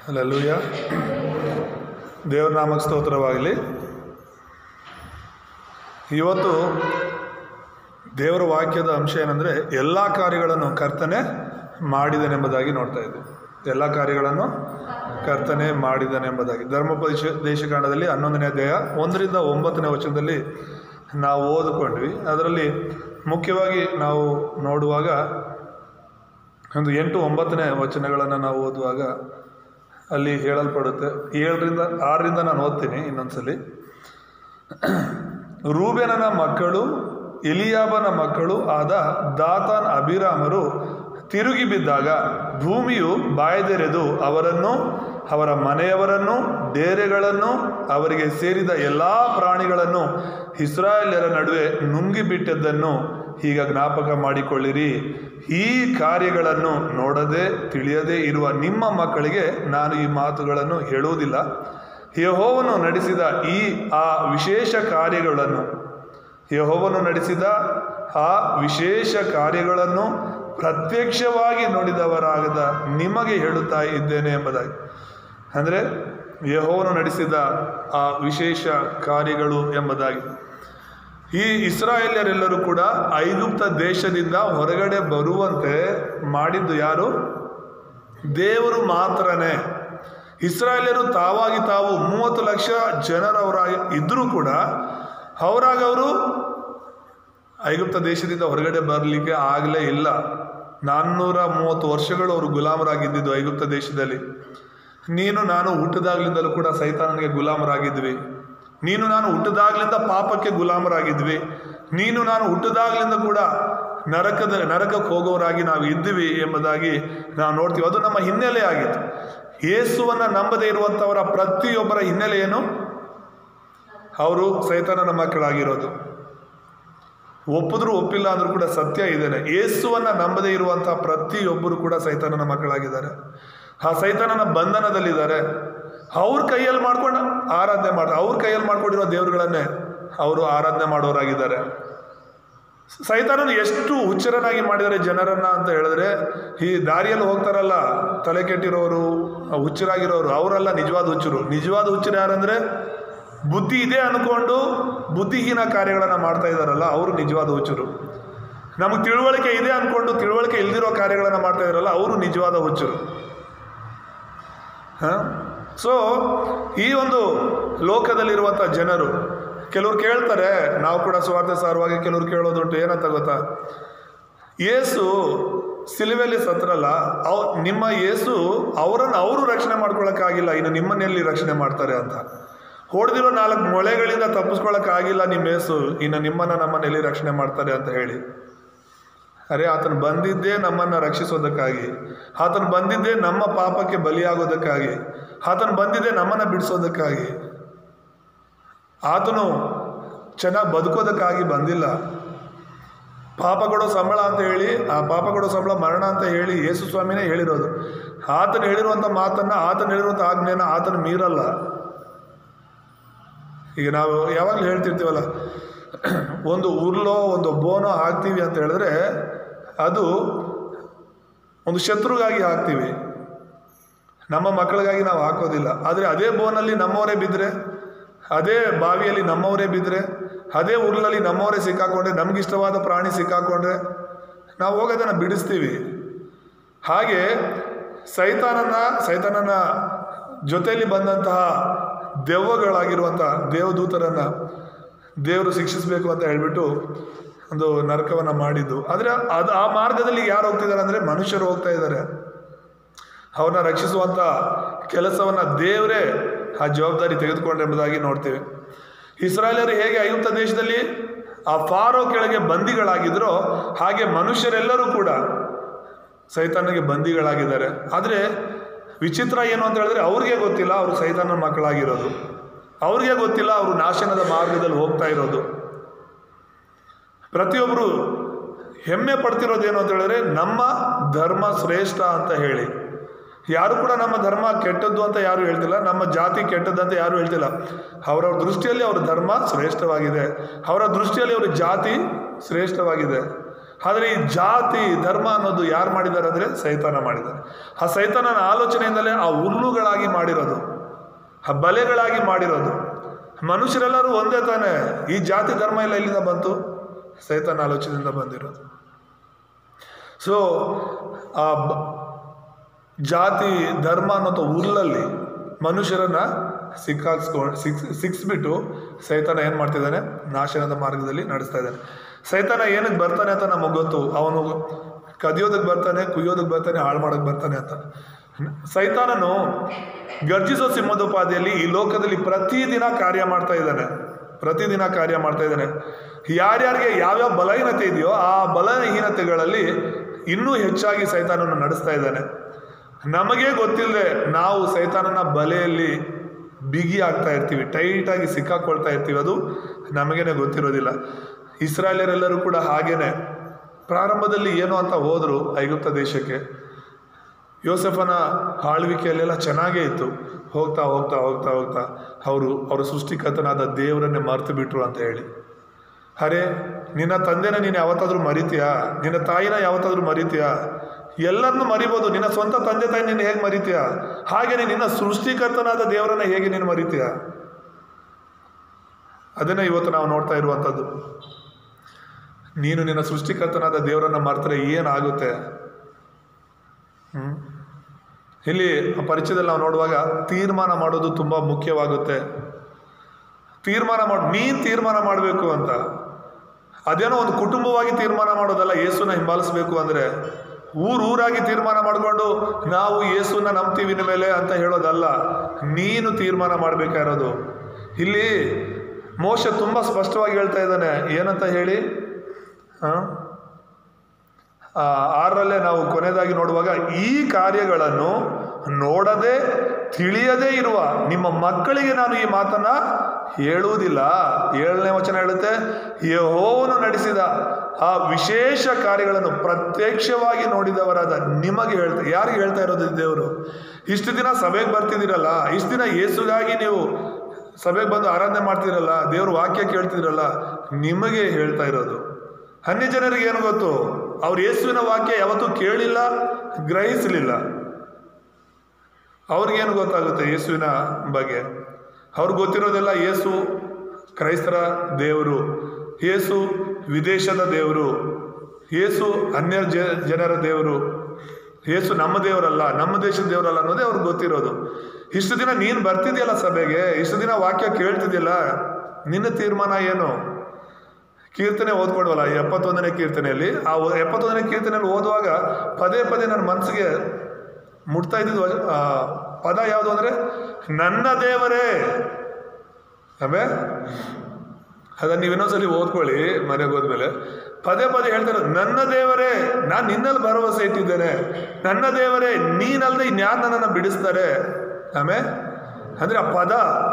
Alleluia ದೇವ್ರ ನಾಮಕ್ಕೆ ಸ್ತೋತ್ರವಾಗಲಿ ಇವತ್ತು ದೇವರ ವಾಕ್ಯದ ಅಂಶ ಏನಂದರೆ ಎಲ್ಲ ಕಾರ್ಯಗಳನ್ನು ಕರ್ತನೆ ಮಾಡಿದನೆಂಬುದಾಗಿ ನೋಡ್ತಾ ಇದ್ವಿ ಎಲ್ಲ ಕಾರ್ಯಗಳನ್ನು ಕರ್ತನೆ ಮಾಡಿದನೆಂಬುದಾಗಿ ಧರ್ಮೋಪದೇಶ ದೇಶಕಾಂಡದಲ್ಲಿ ಹನ್ನೊಂದನೇ ಅಧ್ಯಾಯ ಒಂದರಿಂದ ಒಂಬತ್ತನೇ ವಚನದಲ್ಲಿ ನಾವು ಓದಿಕೊಂಡ್ವಿ ಅದರಲ್ಲಿ ಮುಖ್ಯವಾಗಿ ನಾವು ನೋಡುವಾಗ ಒಂದು ಎಂಟು ಒಂಬತ್ತನೇ ವಚನಗಳನ್ನು ನಾವು ಓದುವಾಗ ಅಲ್ಲಿ ಹೇಳಲ್ಪಡುತ್ತೆ ಏಳರಿಂದ ಆರರಿಂದ ನಾನು ಓದ್ತೀನಿ ಇನ್ನೊಂದ್ಸಲಿ ರೂಬೇನನ ಮಕ್ಕಳು ಎಲಿಯಾಬನ ಮಕ್ಕಳು ಆದ ದಾತಾನ್ ಅಭಿರಾಮರು ತಿರುಗಿ ಬಿದ್ದಾಗ ಭೂಮಿಯು ಬಾಯದೆರೆದು ಅವರನ್ನು ಅವರ ಮನೆಯವರನ್ನು ಡೇರೆಗಳನ್ನು ಅವರಿಗೆ ಸೇರಿದ ಎಲ್ಲ ಪ್ರಾಣಿಗಳನ್ನು ಇಸ್ರಾಯೇಲ್ಯರ ನಡುವೆ ನುಂಗಿಬಿಟ್ಟದ್ದನ್ನು ಈಗ ಜ್ಞಾಪಕ ಮಾಡಿಕೊಳ್ಳಿರಿ ಈ ಕಾರ್ಯಗಳನ್ನು ನೋಡದೆ ತಿಳಿಯದೇ ಇರುವ ನಿಮ್ಮ ಮಕ್ಕಳಿಗೆ ನಾನು ಈ ಮಾತುಗಳನ್ನು ಹೇಳುವುದಿಲ್ಲ ಯಹೋವನು ನಡೆಸಿದ ಈ ಆ ವಿಶೇಷ ಕಾರ್ಯಗಳನ್ನು ಯಹೋವನು ನಡೆಸಿದ ಆ ವಿಶೇಷ ಕಾರ್ಯಗಳನ್ನು ಪ್ರತ್ಯಕ್ಷವಾಗಿ ನೋಡಿದವರಾಗದ ನಿಮಗೆ ಹೇಳುತ್ತಾ ಇದ್ದೇನೆ ಎಂಬುದಾಗಿ ಅಂದರೆ ಯಹೋವನು ನಡೆಸಿದ ಆ ವಿಶೇಷ ಕಾರ್ಯಗಳು ಎಂಬುದಾಗಿ ಈ ಇಸ್ರಾಯೇಲ್ಯರೆಲ್ಲರೂ ಕೂಡ ಐಗುಪ್ತ ದೇಶದಿಂದ ಹೊರಗಡೆ ಬರುವಂತೆ ಮಾಡಿದ್ದು ಯಾರು ದೇವರು ಮಾತ್ರನೇ ಇಸ್ರಾಯೇಲ್ಯರು ತಾವಾಗಿ ತಾವು ಮೂವತ್ತು ಲಕ್ಷ ಜನರವರಾಗಿ ಇದ್ದರೂ ಕೂಡ ಅವರಾಗ ಅವರು ಐಗುಪ್ತ ದೇಶದಿಂದ ಹೊರಗಡೆ ಬರಲಿಕ್ಕೆ ಆಗಲೇ ಇಲ್ಲ ನಾನ್ನೂರ ಮೂವತ್ತು ವರ್ಷಗಳು ಅವರು ಗುಲಾಮರಾಗಿದ್ದಿದ್ದು ಐಗುಪ್ತ ದೇಶದಲ್ಲಿ ನೀನು ನಾನು ಹುಟ್ಟಿದಾಗ್ಲಿಂದಲೂ ಕೂಡ ಸೈತಾನನಿಗೆ ಗುಲಾಮರಾಗಿದ್ವಿ ನೀನು ನಾನು ಹುಟ್ಟಿದಾಗ್ಲಿಂದ ಪಾಪಕ್ಕೆ ಗುಲಾಮರಾಗಿದ್ವಿ ನೀನು ನಾನು ಹುಟ್ಟಿದಾಗ್ಲಿಂದ ಕೂಡ ನರಕದ ನರಕಕ್ಕೆ ಹೋಗೋರಾಗಿ ನಾವು ಇದ್ದೀವಿ ಎಂಬುದಾಗಿ ನಾವು ನೋಡ್ತೀವಿ ಅದು ನಮ್ಮ ಹಿನ್ನೆಲೆ ಆಗಿತ್ತು ಯೇಸುವನ್ನ ನಂಬದೇ ಇರುವಂಥವರ ಪ್ರತಿಯೊಬ್ಬರ ಹಿನ್ನೆಲೆ ಏನು ಅವರು ಸೈತಾನನ ಮಕ್ಕಳಾಗಿರೋದು ಒಪ್ಪಿದ್ರು ಒಪ್ಪಿಲ್ಲ ಅಂದ್ರೂ ಕೂಡ ಸತ್ಯ ಇದ್ದೇನೆ ಯೇಸುವನ್ನ ನಂಬದೇ ಇರುವಂತಹ ಪ್ರತಿಯೊಬ್ಬರು ಕೂಡ ಸೈತಾನನ ಮಕ್ಕಳಾಗಿದ್ದಾರೆ ಆ ಸೈತಾನನ ಬಂಧನದಲ್ಲಿದ್ದಾರೆ ಅವ್ರ ಕೈಯಲ್ಲಿ ಮಾಡ್ಕೊಂಡು ಆರಾಧನೆ ಮಾಡ ಅವ್ರ ಕೈಯಲ್ಲಿ ಮಾಡ್ಕೊಂಡಿರೋ ದೇವರುಗಳನ್ನೇ ಅವರು ಆರಾಧನೆ ಮಾಡೋರಾಗಿದ್ದಾರೆ ಸೈತಾನನು ಎಷ್ಟು ಹುಚ್ಚರನಾಗಿ ಮಾಡಿದ್ದಾರೆ ಜನರನ್ನ ಅಂತ ಹೇಳಿದ್ರೆ ಈ ದಾರಿಯಲ್ಲಿ ಹೋಗ್ತಾರಲ್ಲ ತಲೆ ಕೆಟ್ಟಿರೋರು ಹುಚ್ಚರಾಗಿರೋರು ಅವರೆಲ್ಲ ನಿಜವಾದ ಹುಚ್ಚರು ನಿಜವಾದ ಹುಚ್ಚರು ಯಾರಂದ್ರೆ ಬುದ್ಧಿ ಇದೆ ಅನ್ಕೊಂಡು ಬುದ್ಧಿಹೀನ ಕಾರ್ಯಗಳನ್ನ ಮಾಡ್ತಾ ಇದಾರಲ್ಲ ಅವರು ನಿಜವಾದ ಹುಚ್ಚರು ನಮಗೆ ತಿಳುವಳಿಕೆ ಇದೆ ಅನ್ಕೊಂಡು ತಿಳುವಳಿಕೆ ಇಲ್ದಿರೋ ಕಾರ್ಯಗಳನ್ನ ಮಾಡ್ತಾ ಇದಾರಲ್ಲ ಅವರು ನಿಜವಾದ ಹುಚ್ಚರು ಸೊ ಈ ಒಂದು ಲೋಕದಲ್ಲಿರುವಂಥ ಜನರು ಕೆಲವ್ರು ಕೇಳ್ತಾರೆ ನಾವು ಕೂಡ ಸ್ವಾರ್ಥ ಸಾರವಾಗಿ ಕೆಲವ್ರು ಕೇಳೋದುಂಟು ಏನಂತ ಗೊತ್ತಾ ಯೇಸು ಸಿಲುವೆಯಲ್ಲಿ ಸತ್ರಲ್ಲ ಅವ್ ನಿಮ್ಮ ಯೇಸು ಅವರನ್ನು ಅವರು ರಕ್ಷಣೆ ಮಾಡ್ಕೊಳಕ್ಕಾಗಿಲ್ಲ ಇನ್ನು ನಿಮ್ಮನ್ನೆಲ್ಲಿ ರಕ್ಷಣೆ ಮಾಡ್ತಾರೆ ಅಂತ ಹೊಡೆದಿರೋ ನಾಲ್ಕು ಮೊಳೆಗಳಿಂದ ತಪ್ಪಿಸ್ಕೊಳಕ್ಕಾಗಿಲ್ಲ ನಿಮ್ಮ ಯೇಸು ಇನ್ನು ನಿಮ್ಮನ್ನ ನಮ್ಮನ್ನೆಲ್ಲಿ ರಕ್ಷಣೆ ಮಾಡ್ತಾರೆ ಅಂತ ಹೇಳಿ ಅರೆ ಆತನು ಬಂದಿದ್ದೇ ನಮ್ಮನ್ನು ರಕ್ಷಿಸೋದಕ್ಕಾಗಿ ಆತನು ಬಂದಿದ್ದೇ ನಮ್ಮ ಪಾಪಕ್ಕೆ ಬಲಿಯಾಗೋದಕ್ಕಾಗಿ ಆತನು ಬಂದಿದ್ದೇ ನಮ್ಮನ್ನು ಬಿಡಿಸೋದಕ್ಕಾಗಿ ಆತನು ಚೆನ್ನಾಗಿ ಬದುಕೋದಕ್ಕಾಗಿ ಬಂದಿಲ್ಲ ಪಾಪ ಕೊಡೋ ಸಂಬಳ ಅಂತ ಹೇಳಿ ಆ ಪಾಪ ಕೊಡೋ ಸಂಬಳ ಮರಣ ಅಂತ ಹೇಳಿ ಯೇಸು ಸ್ವಾಮಿನೇ ಹೇಳಿರೋದು ಆತನು ಹೇಳಿರುವಂಥ ಮಾತನ್ನು ಆತನು ಹೇಳಿರುವಂಥ ಆಜ್ಞೆನ ಆತನು ಮೀರಲ್ಲ ಈಗ ನಾವು ಯಾವಾಗಲೂ ಹೇಳ್ತಿರ್ತೀವಲ್ಲ ಒಂದು ಉರ್ಲೋ ಒಂದು ಬೋನೋ ಹಾಕ್ತೀವಿ ಅಂತ ಹೇಳಿದ್ರೆ ಅದು ಒಂದು ಶತ್ರುಗಾಗಿ ಹಾಕ್ತೀವಿ ನಮ್ಮ ಮಕ್ಕಳಿಗಾಗಿ ನಾವು ಹಾಕೋದಿಲ್ಲ ಆದರೆ ಅದೇ ಬೋನಲ್ಲಿ ನಮ್ಮವರೇ ಬಿದ್ದರೆ ಅದೇ ಬಾವಿಯಲ್ಲಿ ನಮ್ಮವರೇ ಬಿದ್ದರೆ ಅದೇ ಉರ್ಲಲ್ಲಿ ನಮ್ಮವರೇ ಸಿಕ್ಕಾಕೊಂಡ್ರೆ ನಮಗಿಷ್ಟವಾದ ಪ್ರಾಣಿ ಸಿಕ್ಕಾಕೊಂಡ್ರೆ ನಾವು ಹೋಗೋದನ್ನು ಬಿಡಿಸ್ತೀವಿ ಹಾಗೆ ಸೈತಾನನ ಸೈತಾನನ ಜೊತೆಯಲ್ಲಿ ಬಂದಂತಹ ದೆವ್ವಗಳಾಗಿರುವಂಥ ದೇವದೂತರನ್ನು ದೇವರು ಶಿಕ್ಷಿಸಬೇಕು ಅಂತ ಹೇಳ್ಬಿಟ್ಟು ಒಂದು ನರಕವನ್ನು ಮಾಡಿದ್ದು ಆದರೆ ಅದು ಆ ಮಾರ್ಗದಲ್ಲಿ ಯಾರು ಹೋಗ್ತಿದ್ದಾರೆ ಅಂದರೆ ಮನುಷ್ಯರು ಹೋಗ್ತಾ ಇದ್ದಾರೆ ಅವ್ರನ್ನ ರಕ್ಷಿಸುವಂಥ ಕೆಲಸವನ್ನು ದೇವರೇ ಆ ಜವಾಬ್ದಾರಿ ತೆಗೆದುಕೊಂಡ್ರೆ ಎಂಬುದಾಗಿ ನೋಡ್ತೀವಿ ಇಸ್ರಾಯೇಲರು ಹೇಗೆ ಐಗುಪ್ತ ದೇಶದಲ್ಲಿ ಆ ಫಾರೋ ಕೆಳಗೆ ಬಂದಿಗಳಾಗಿದ್ರೋ ಹಾಗೆ ಮನುಷ್ಯರೆಲ್ಲರೂ ಕೂಡ ಸೈತಾನಿಗೆ ಬಂದಿಗಳಾಗಿದ್ದಾರೆ ಆದರೆ ವಿಚಿತ್ರ ಏನು ಅಂತ ಹೇಳಿದ್ರೆ ಅವ್ರಿಗೆ ಗೊತ್ತಿಲ್ಲ ಅವರು ಸೈತಾನ ಮಕ್ಕಳಾಗಿರೋದು ಅವ್ರಿಗೆ ಗೊತ್ತಿಲ್ಲ ಅವರು ನಾಶನದ ಮಾರ್ಗದಲ್ಲಿ ಹೋಗ್ತಾ ಇರೋದು ಪ್ರತಿಯೊಬ್ಬರು ಹೆಮ್ಮೆ ಪಡ್ತಿರೋದೇನು ಅಂತ ಹೇಳಿದ್ರೆ ನಮ್ಮ ಧರ್ಮ ಶ್ರೇಷ್ಠ ಅಂತ ಹೇಳಿ ಯಾರು ಕೂಡ ನಮ್ಮ ಧರ್ಮ ಕೆಟ್ಟದ್ದು ಅಂತ ಯಾರು ಹೇಳ್ತಿಲ್ಲ ನಮ್ಮ ಜಾತಿ ಕೆಟ್ಟದ್ದು ಅಂತ ಯಾರು ಹೇಳ್ತಿಲ್ಲ ಅವರವ್ರ ದೃಷ್ಟಿಯಲ್ಲಿ ಅವರ ಧರ್ಮ ಶ್ರೇಷ್ಠವಾಗಿದೆ ಅವರ ದೃಷ್ಟಿಯಲ್ಲಿ ಅವರ ಜಾತಿ ಶ್ರೇಷ್ಠವಾಗಿದೆ ಆದರೆ ಈ ಜಾತಿ ಧರ್ಮ ಅನ್ನೋದು ಯಾರು ಮಾಡಿದ್ದಾರೆ ಅಂದರೆ ಸೈತಾನ ಮಾಡಿದ್ದಾರೆ ಆ ಸೈತಾನನ ಆಲೋಚನೆಯಿಂದಲೇ ಆ ಹುಲ್ಲುಗಳಾಗಿ ಮಾಡಿರೋದು ಆ ಬಲೆಗಳಾಗಿ ಮಾಡಿರೋದು ಮನುಷ್ಯರೆಲ್ಲರೂ ಒಂದೇ ತಾನೇ ಈ ಜಾತಿ ಧರ್ಮ ಎಲ್ಲ ಎಲ್ಲಿಂದ ಬಂತು ಸೈತಾನ ಆಲೋಚನೆಯಿಂದ ಬಂದಿರೋದು ಸೊ ಆ ಬ- ಜಾತಿ ಧರ್ಮ ಅನ್ನೋದು ಹುಲ್ಲಲ್ಲಿ ಮನುಷ್ಯರನ್ನ ಸಿಕ್ಕಾಕ್ಸ್ಕೊಂಡು ಸಿಕ್ಸ್ ಸಿಕ್ಸ್ಬಿಟ್ಟು ಸೈತಾನ ಏನು ಮಾಡ್ತಿದ್ದಾನೆ ನಾಶನದ ಮಾರ್ಗದಲ್ಲಿ ನಡೆಸ್ತಾ ಇದ್ದಾನೆ ಸೈತಾನ ಏನಕ್ಕೆ ಬರ್ತಾನೆ ಅಂತ ನಮಗೆ ಗೊತ್ತು ಅವನು ಕದಿಯೋದಕ್ಕೆ ಬರ್ತಾನೆ ಕುಯ್ಯೋದಕ್ಕೆ ಬರ್ತಾನೆ ಹಾಳು ಮಾಡೋಕ್ಕೆ ಬರ್ತಾನೆ ಅಂತ ಸೈತಾನನು ಗರ್ಜಿಸೋ ಸಿಂಹದೋಪಾದಿಯಲ್ಲಿ ಈ ಲೋಕದಲ್ಲಿ ಪ್ರತಿದಿನ ಕಾರ್ಯ ಮಾಡ್ತಾ ಇದ್ದಾನೆ ಪ್ರತಿದಿನ ಕಾರ್ಯ ಮಾಡ್ತಾ ಇದ್ದಾನೆ ಯಾರ್ಯಾರಿಗೆ ಯಾವ್ಯಾವ ಬಲಹೀನತೆ ಇದೆಯೋ ಆ ಬಲಹೀನತೆಗಳಲ್ಲಿ ಇನ್ನೂ ಹೆಚ್ಚಾಗಿ ಸೈತಾನನ್ನು ನಡೆಸ್ತಾ ಇದ್ದಾನೆ ನಮಗೆ ಗೊತ್ತಿಲ್ಲದೆ ನಾವು ಸೈತಾನನ ಬಲೆಯಲ್ಲಿ ಬಿಗಿ ಆಗ್ತಾ ಇರ್ತೀವಿ ಟೈಟಾಗಿ ಸಿಕ್ಕಾಕೊಳ್ತಾ ಇರ್ತೀವಿ ಅದು ನಮಗೇನೆ ಗೊತ್ತಿರೋದಿಲ್ಲ ಇಸ್ರಾಯೇಲರೆಲ್ಲರೂ ಕೂಡ ಹಾಗೇನೆ ಪ್ರಾರಂಭದಲ್ಲಿ ಏನು ಅಂತ ಹೋದರು ಐಗುಪ್ತ ದೇಶಕ್ಕೆ ಯೋಸೆಫನ ಆಳ್ವಿಕೆಯಲ್ಲೆಲ್ಲ ಚೆನ್ನಾಗೇ ಇತ್ತು ಹೋಗ್ತಾ ಹೋಗ್ತಾ ಹೋಗ್ತಾ ಹೋಗ್ತಾ ಅವರು ಅವರ ಸೃಷ್ಟಿಕರ್ತನಾದ ದೇವರನ್ನೇ ಮರೆತು ಬಿಟ್ರು ಅಂತ ಹೇಳಿ ಅರೆ ನಿನ್ನ ತಂದೆನ ನೀನು ಯಾವತ್ತಾದ್ರೂ ಮರಿತೀಯಾ ನಿನ್ನ ತಾಯಿನ ಯಾವತ್ತಾದ್ರೂ ಮರಿತೀಯಾ ಎಲ್ಲರನ್ನು ಮರಿಬೋದು ನಿನ್ನ ಸ್ವಂತ ತಂದೆ ತಾಯಿ ನೀನು ಹೇಗೆ ಮರಿತೀಯಾ ಹಾಗೆಯೇ ನಿನ್ನ ಸೃಷ್ಟಿಕರ್ತನಾದ ದೇವರನ್ನ ಹೇಗೆ ನೀನು ಮರಿತೀಯಾ ಅದನ್ನೇ ಇವತ್ತು ನಾವು ನೋಡ್ತಾ ಇರುವಂಥದ್ದು ನೀನು ನಿನ್ನ ಸೃಷ್ಟಿಕರ್ತನಾದ ದೇವರನ್ನ ಮರ್ತರೆ ಏನಾಗುತ್ತೆ ಹ್ಮ್? ಇಲ್ಲಿ ಪರಿಚಯದಲ್ಲಿ ನಾವು ನೋಡುವಾಗ ತೀರ್ಮಾನ ಮಾಡೋದು ತುಂಬ ಮುಖ್ಯವಾಗುತ್ತೆ ತೀರ್ಮಾನ ಮಾಡಿ ನೀನು ತೀರ್ಮಾನ ಮಾಡಬೇಕು ಅಂತ ಅದೇನೋ ಒಂದು ಕುಟುಂಬವಾಗಿ ತೀರ್ಮಾನ ಮಾಡೋದಲ್ಲ ಯೇಸುನ ಹಿಂಬಾಲಿಸ್ಬೇಕು ಅಂದರೆ ಊರೂರಾಗಿ ತೀರ್ಮಾನ ಮಾಡಿಕೊಂಡು ನಾವು ಯೇಸುನ ನಂಬ್ತೀವಿ ಇನ್ ಮೇಲೆ ಅಂತ ಹೇಳೋದಲ್ಲ ನೀನು ತೀರ್ಮಾನ ಮಾಡಬೇಕಾಗಿರೋದು ಇಲ್ಲಿ ಮೋಶ ತುಂಬ ಸ್ಪಷ್ಟವಾಗಿ ಹೇಳ್ತಾ ಇದ್ದಾನೆ ಏನಂತ ಹೇಳಿ ಹಾಂ ಆ, ಆರರಲ್ಲೇ ನಾವು ಕೊನೆಯದಾಗಿ ನೋಡುವಾಗ ಈ ಕಾರ್ಯಗಳನ್ನು ನೋಡದೆ ತಿಳಿಯದೇ ಇರುವ ನಿಮ್ಮ ಮಕ್ಕಳಿಗೆ ನಾನು ಈ ಮಾತನ್ನ ಹೇಳುವುದಿಲ್ಲ ಏಳನೇ ವಚನ ಹೇಳುತ್ತೆ ಯಹೋವನು ನಡೆಸಿದ ಆ ವಿಶೇಷ ಕಾರ್ಯಗಳನ್ನು ಪ್ರತ್ಯಕ್ಷವಾಗಿ ನೋಡಿದವರಾದ ನಿಮಗೆ ಹೇಳ್ತಾ ಯಾರಿಗೆ ಹೇಳ್ತಾ ಇರೋದು ಈ ದೇವರು ಇಷ್ಟು ದಿನ ಸಭೆಗೆ ಬರ್ತಿದ್ದೀರಲ್ಲ ಇಷ್ಟು ದಿನ ಯೇಸುಗಾಗಿ ನೀವು ಸಭೆಗೆ ಬಂದು ಆರಾಧನೆ ಮಾಡ್ತಿರಲ್ಲ ದೇವ್ರ ವಾಕ್ಯ ಕೇಳ್ತಿದ್ರಲ್ಲ ನಿಮಗೆ ಹೇಳ್ತಾ ಇರೋದು ಅನ್ಯ ಜನರಿಗೆ ಏನು ಗೊತ್ತು ಅವ್ರು ಯೇಸುವಿನ ವಾಕ್ಯ ಯಾವತ್ತೂ ಕೇಳಿಲ್ಲ ಗ್ರಹಿಸಲಿಲ್ಲ ಅವ್ರಿಗೇನು ಗೊತ್ತಾಗುತ್ತೆ ಯೇಸುವಿನ ಬಗ್ಗೆ ಅವ್ರಿಗೆ ಗೊತ್ತಿರೋದೆಲ್ಲ ಯೇಸು ಕ್ರೈಸ್ತರ ದೇವರು ಯೇಸು ವಿದೇಶದ ದೇವರು ಯೇಸು ಅನ್ಯ ಜ- ಜನರ ದೇವರು ಯೇಸು ನಮ್ಮ ದೇವರಲ್ಲ ನಮ್ಮ ದೇಶದ ದೇವರಲ್ಲ ಅನ್ನೋದೇ ಅವ್ರಿಗೆ ಗೊತ್ತಿರೋದು ಇಷ್ಟು ದಿನ ನೀನು ಬರ್ತಿದ್ಯಲ್ಲ ಸಭೆಗೆ ಇಷ್ಟು ದಿನ ವಾಕ್ಯ ಕೇಳ್ತಿದ್ಯಲ್ಲ ನಿನ್ನ ತೀರ್ಮಾನ ಏನು ಕೀರ್ತನೆ ಓದ್ಕೊಂಡ್ವಲ್ಲ ಈ ಎಪ್ಪತ್ತೊಂದನೇ ಕೀರ್ತನೆಯಲ್ಲಿ ಆ ಓ- ಎಪ್ಪತ್ತೊಂದನೇ ಕೀರ್ತನೆಯಲ್ಲಿ ಓದುವಾಗ ಪದೇ ಪದೇ ನನ್ನ ಮನಸ್ಸಿಗೆ ಮುಟ್ತಾ ಇದ್ದಿದ್ದು ವಚ- ಆ, ಪದ ಯಾವುದು ಅಂದರೆ ನನ್ನ ದೇವರೇ ಆಮೇ ಅದನ್ನು ನೀವು ಇನ್ನೊಂದ್ಸಲಿ ಓದ್ಕೊಳ್ಳಿ ಮನೆಗೆ ಹೋದ್ಮೇಲೆ ಪದೇ ಪದೇ ಹೇಳ್ತಾರೆ ನನ್ನ ದೇವರೇ ನಾನು ನಿನ್ನಲ್ಲಿ ಭರವಸೆ ಇಟ್ಟಿದ್ದೇನೆ ನನ್ನ ದೇವರೇ ನೀನಲ್ಲದೆ ಇನ್ಯಾರು ನನ್ನನ್ನು ಬಿಡಿಸ್ತಾರೆ ಆಮೇ ಅಂದರೆ ಆ ಪದ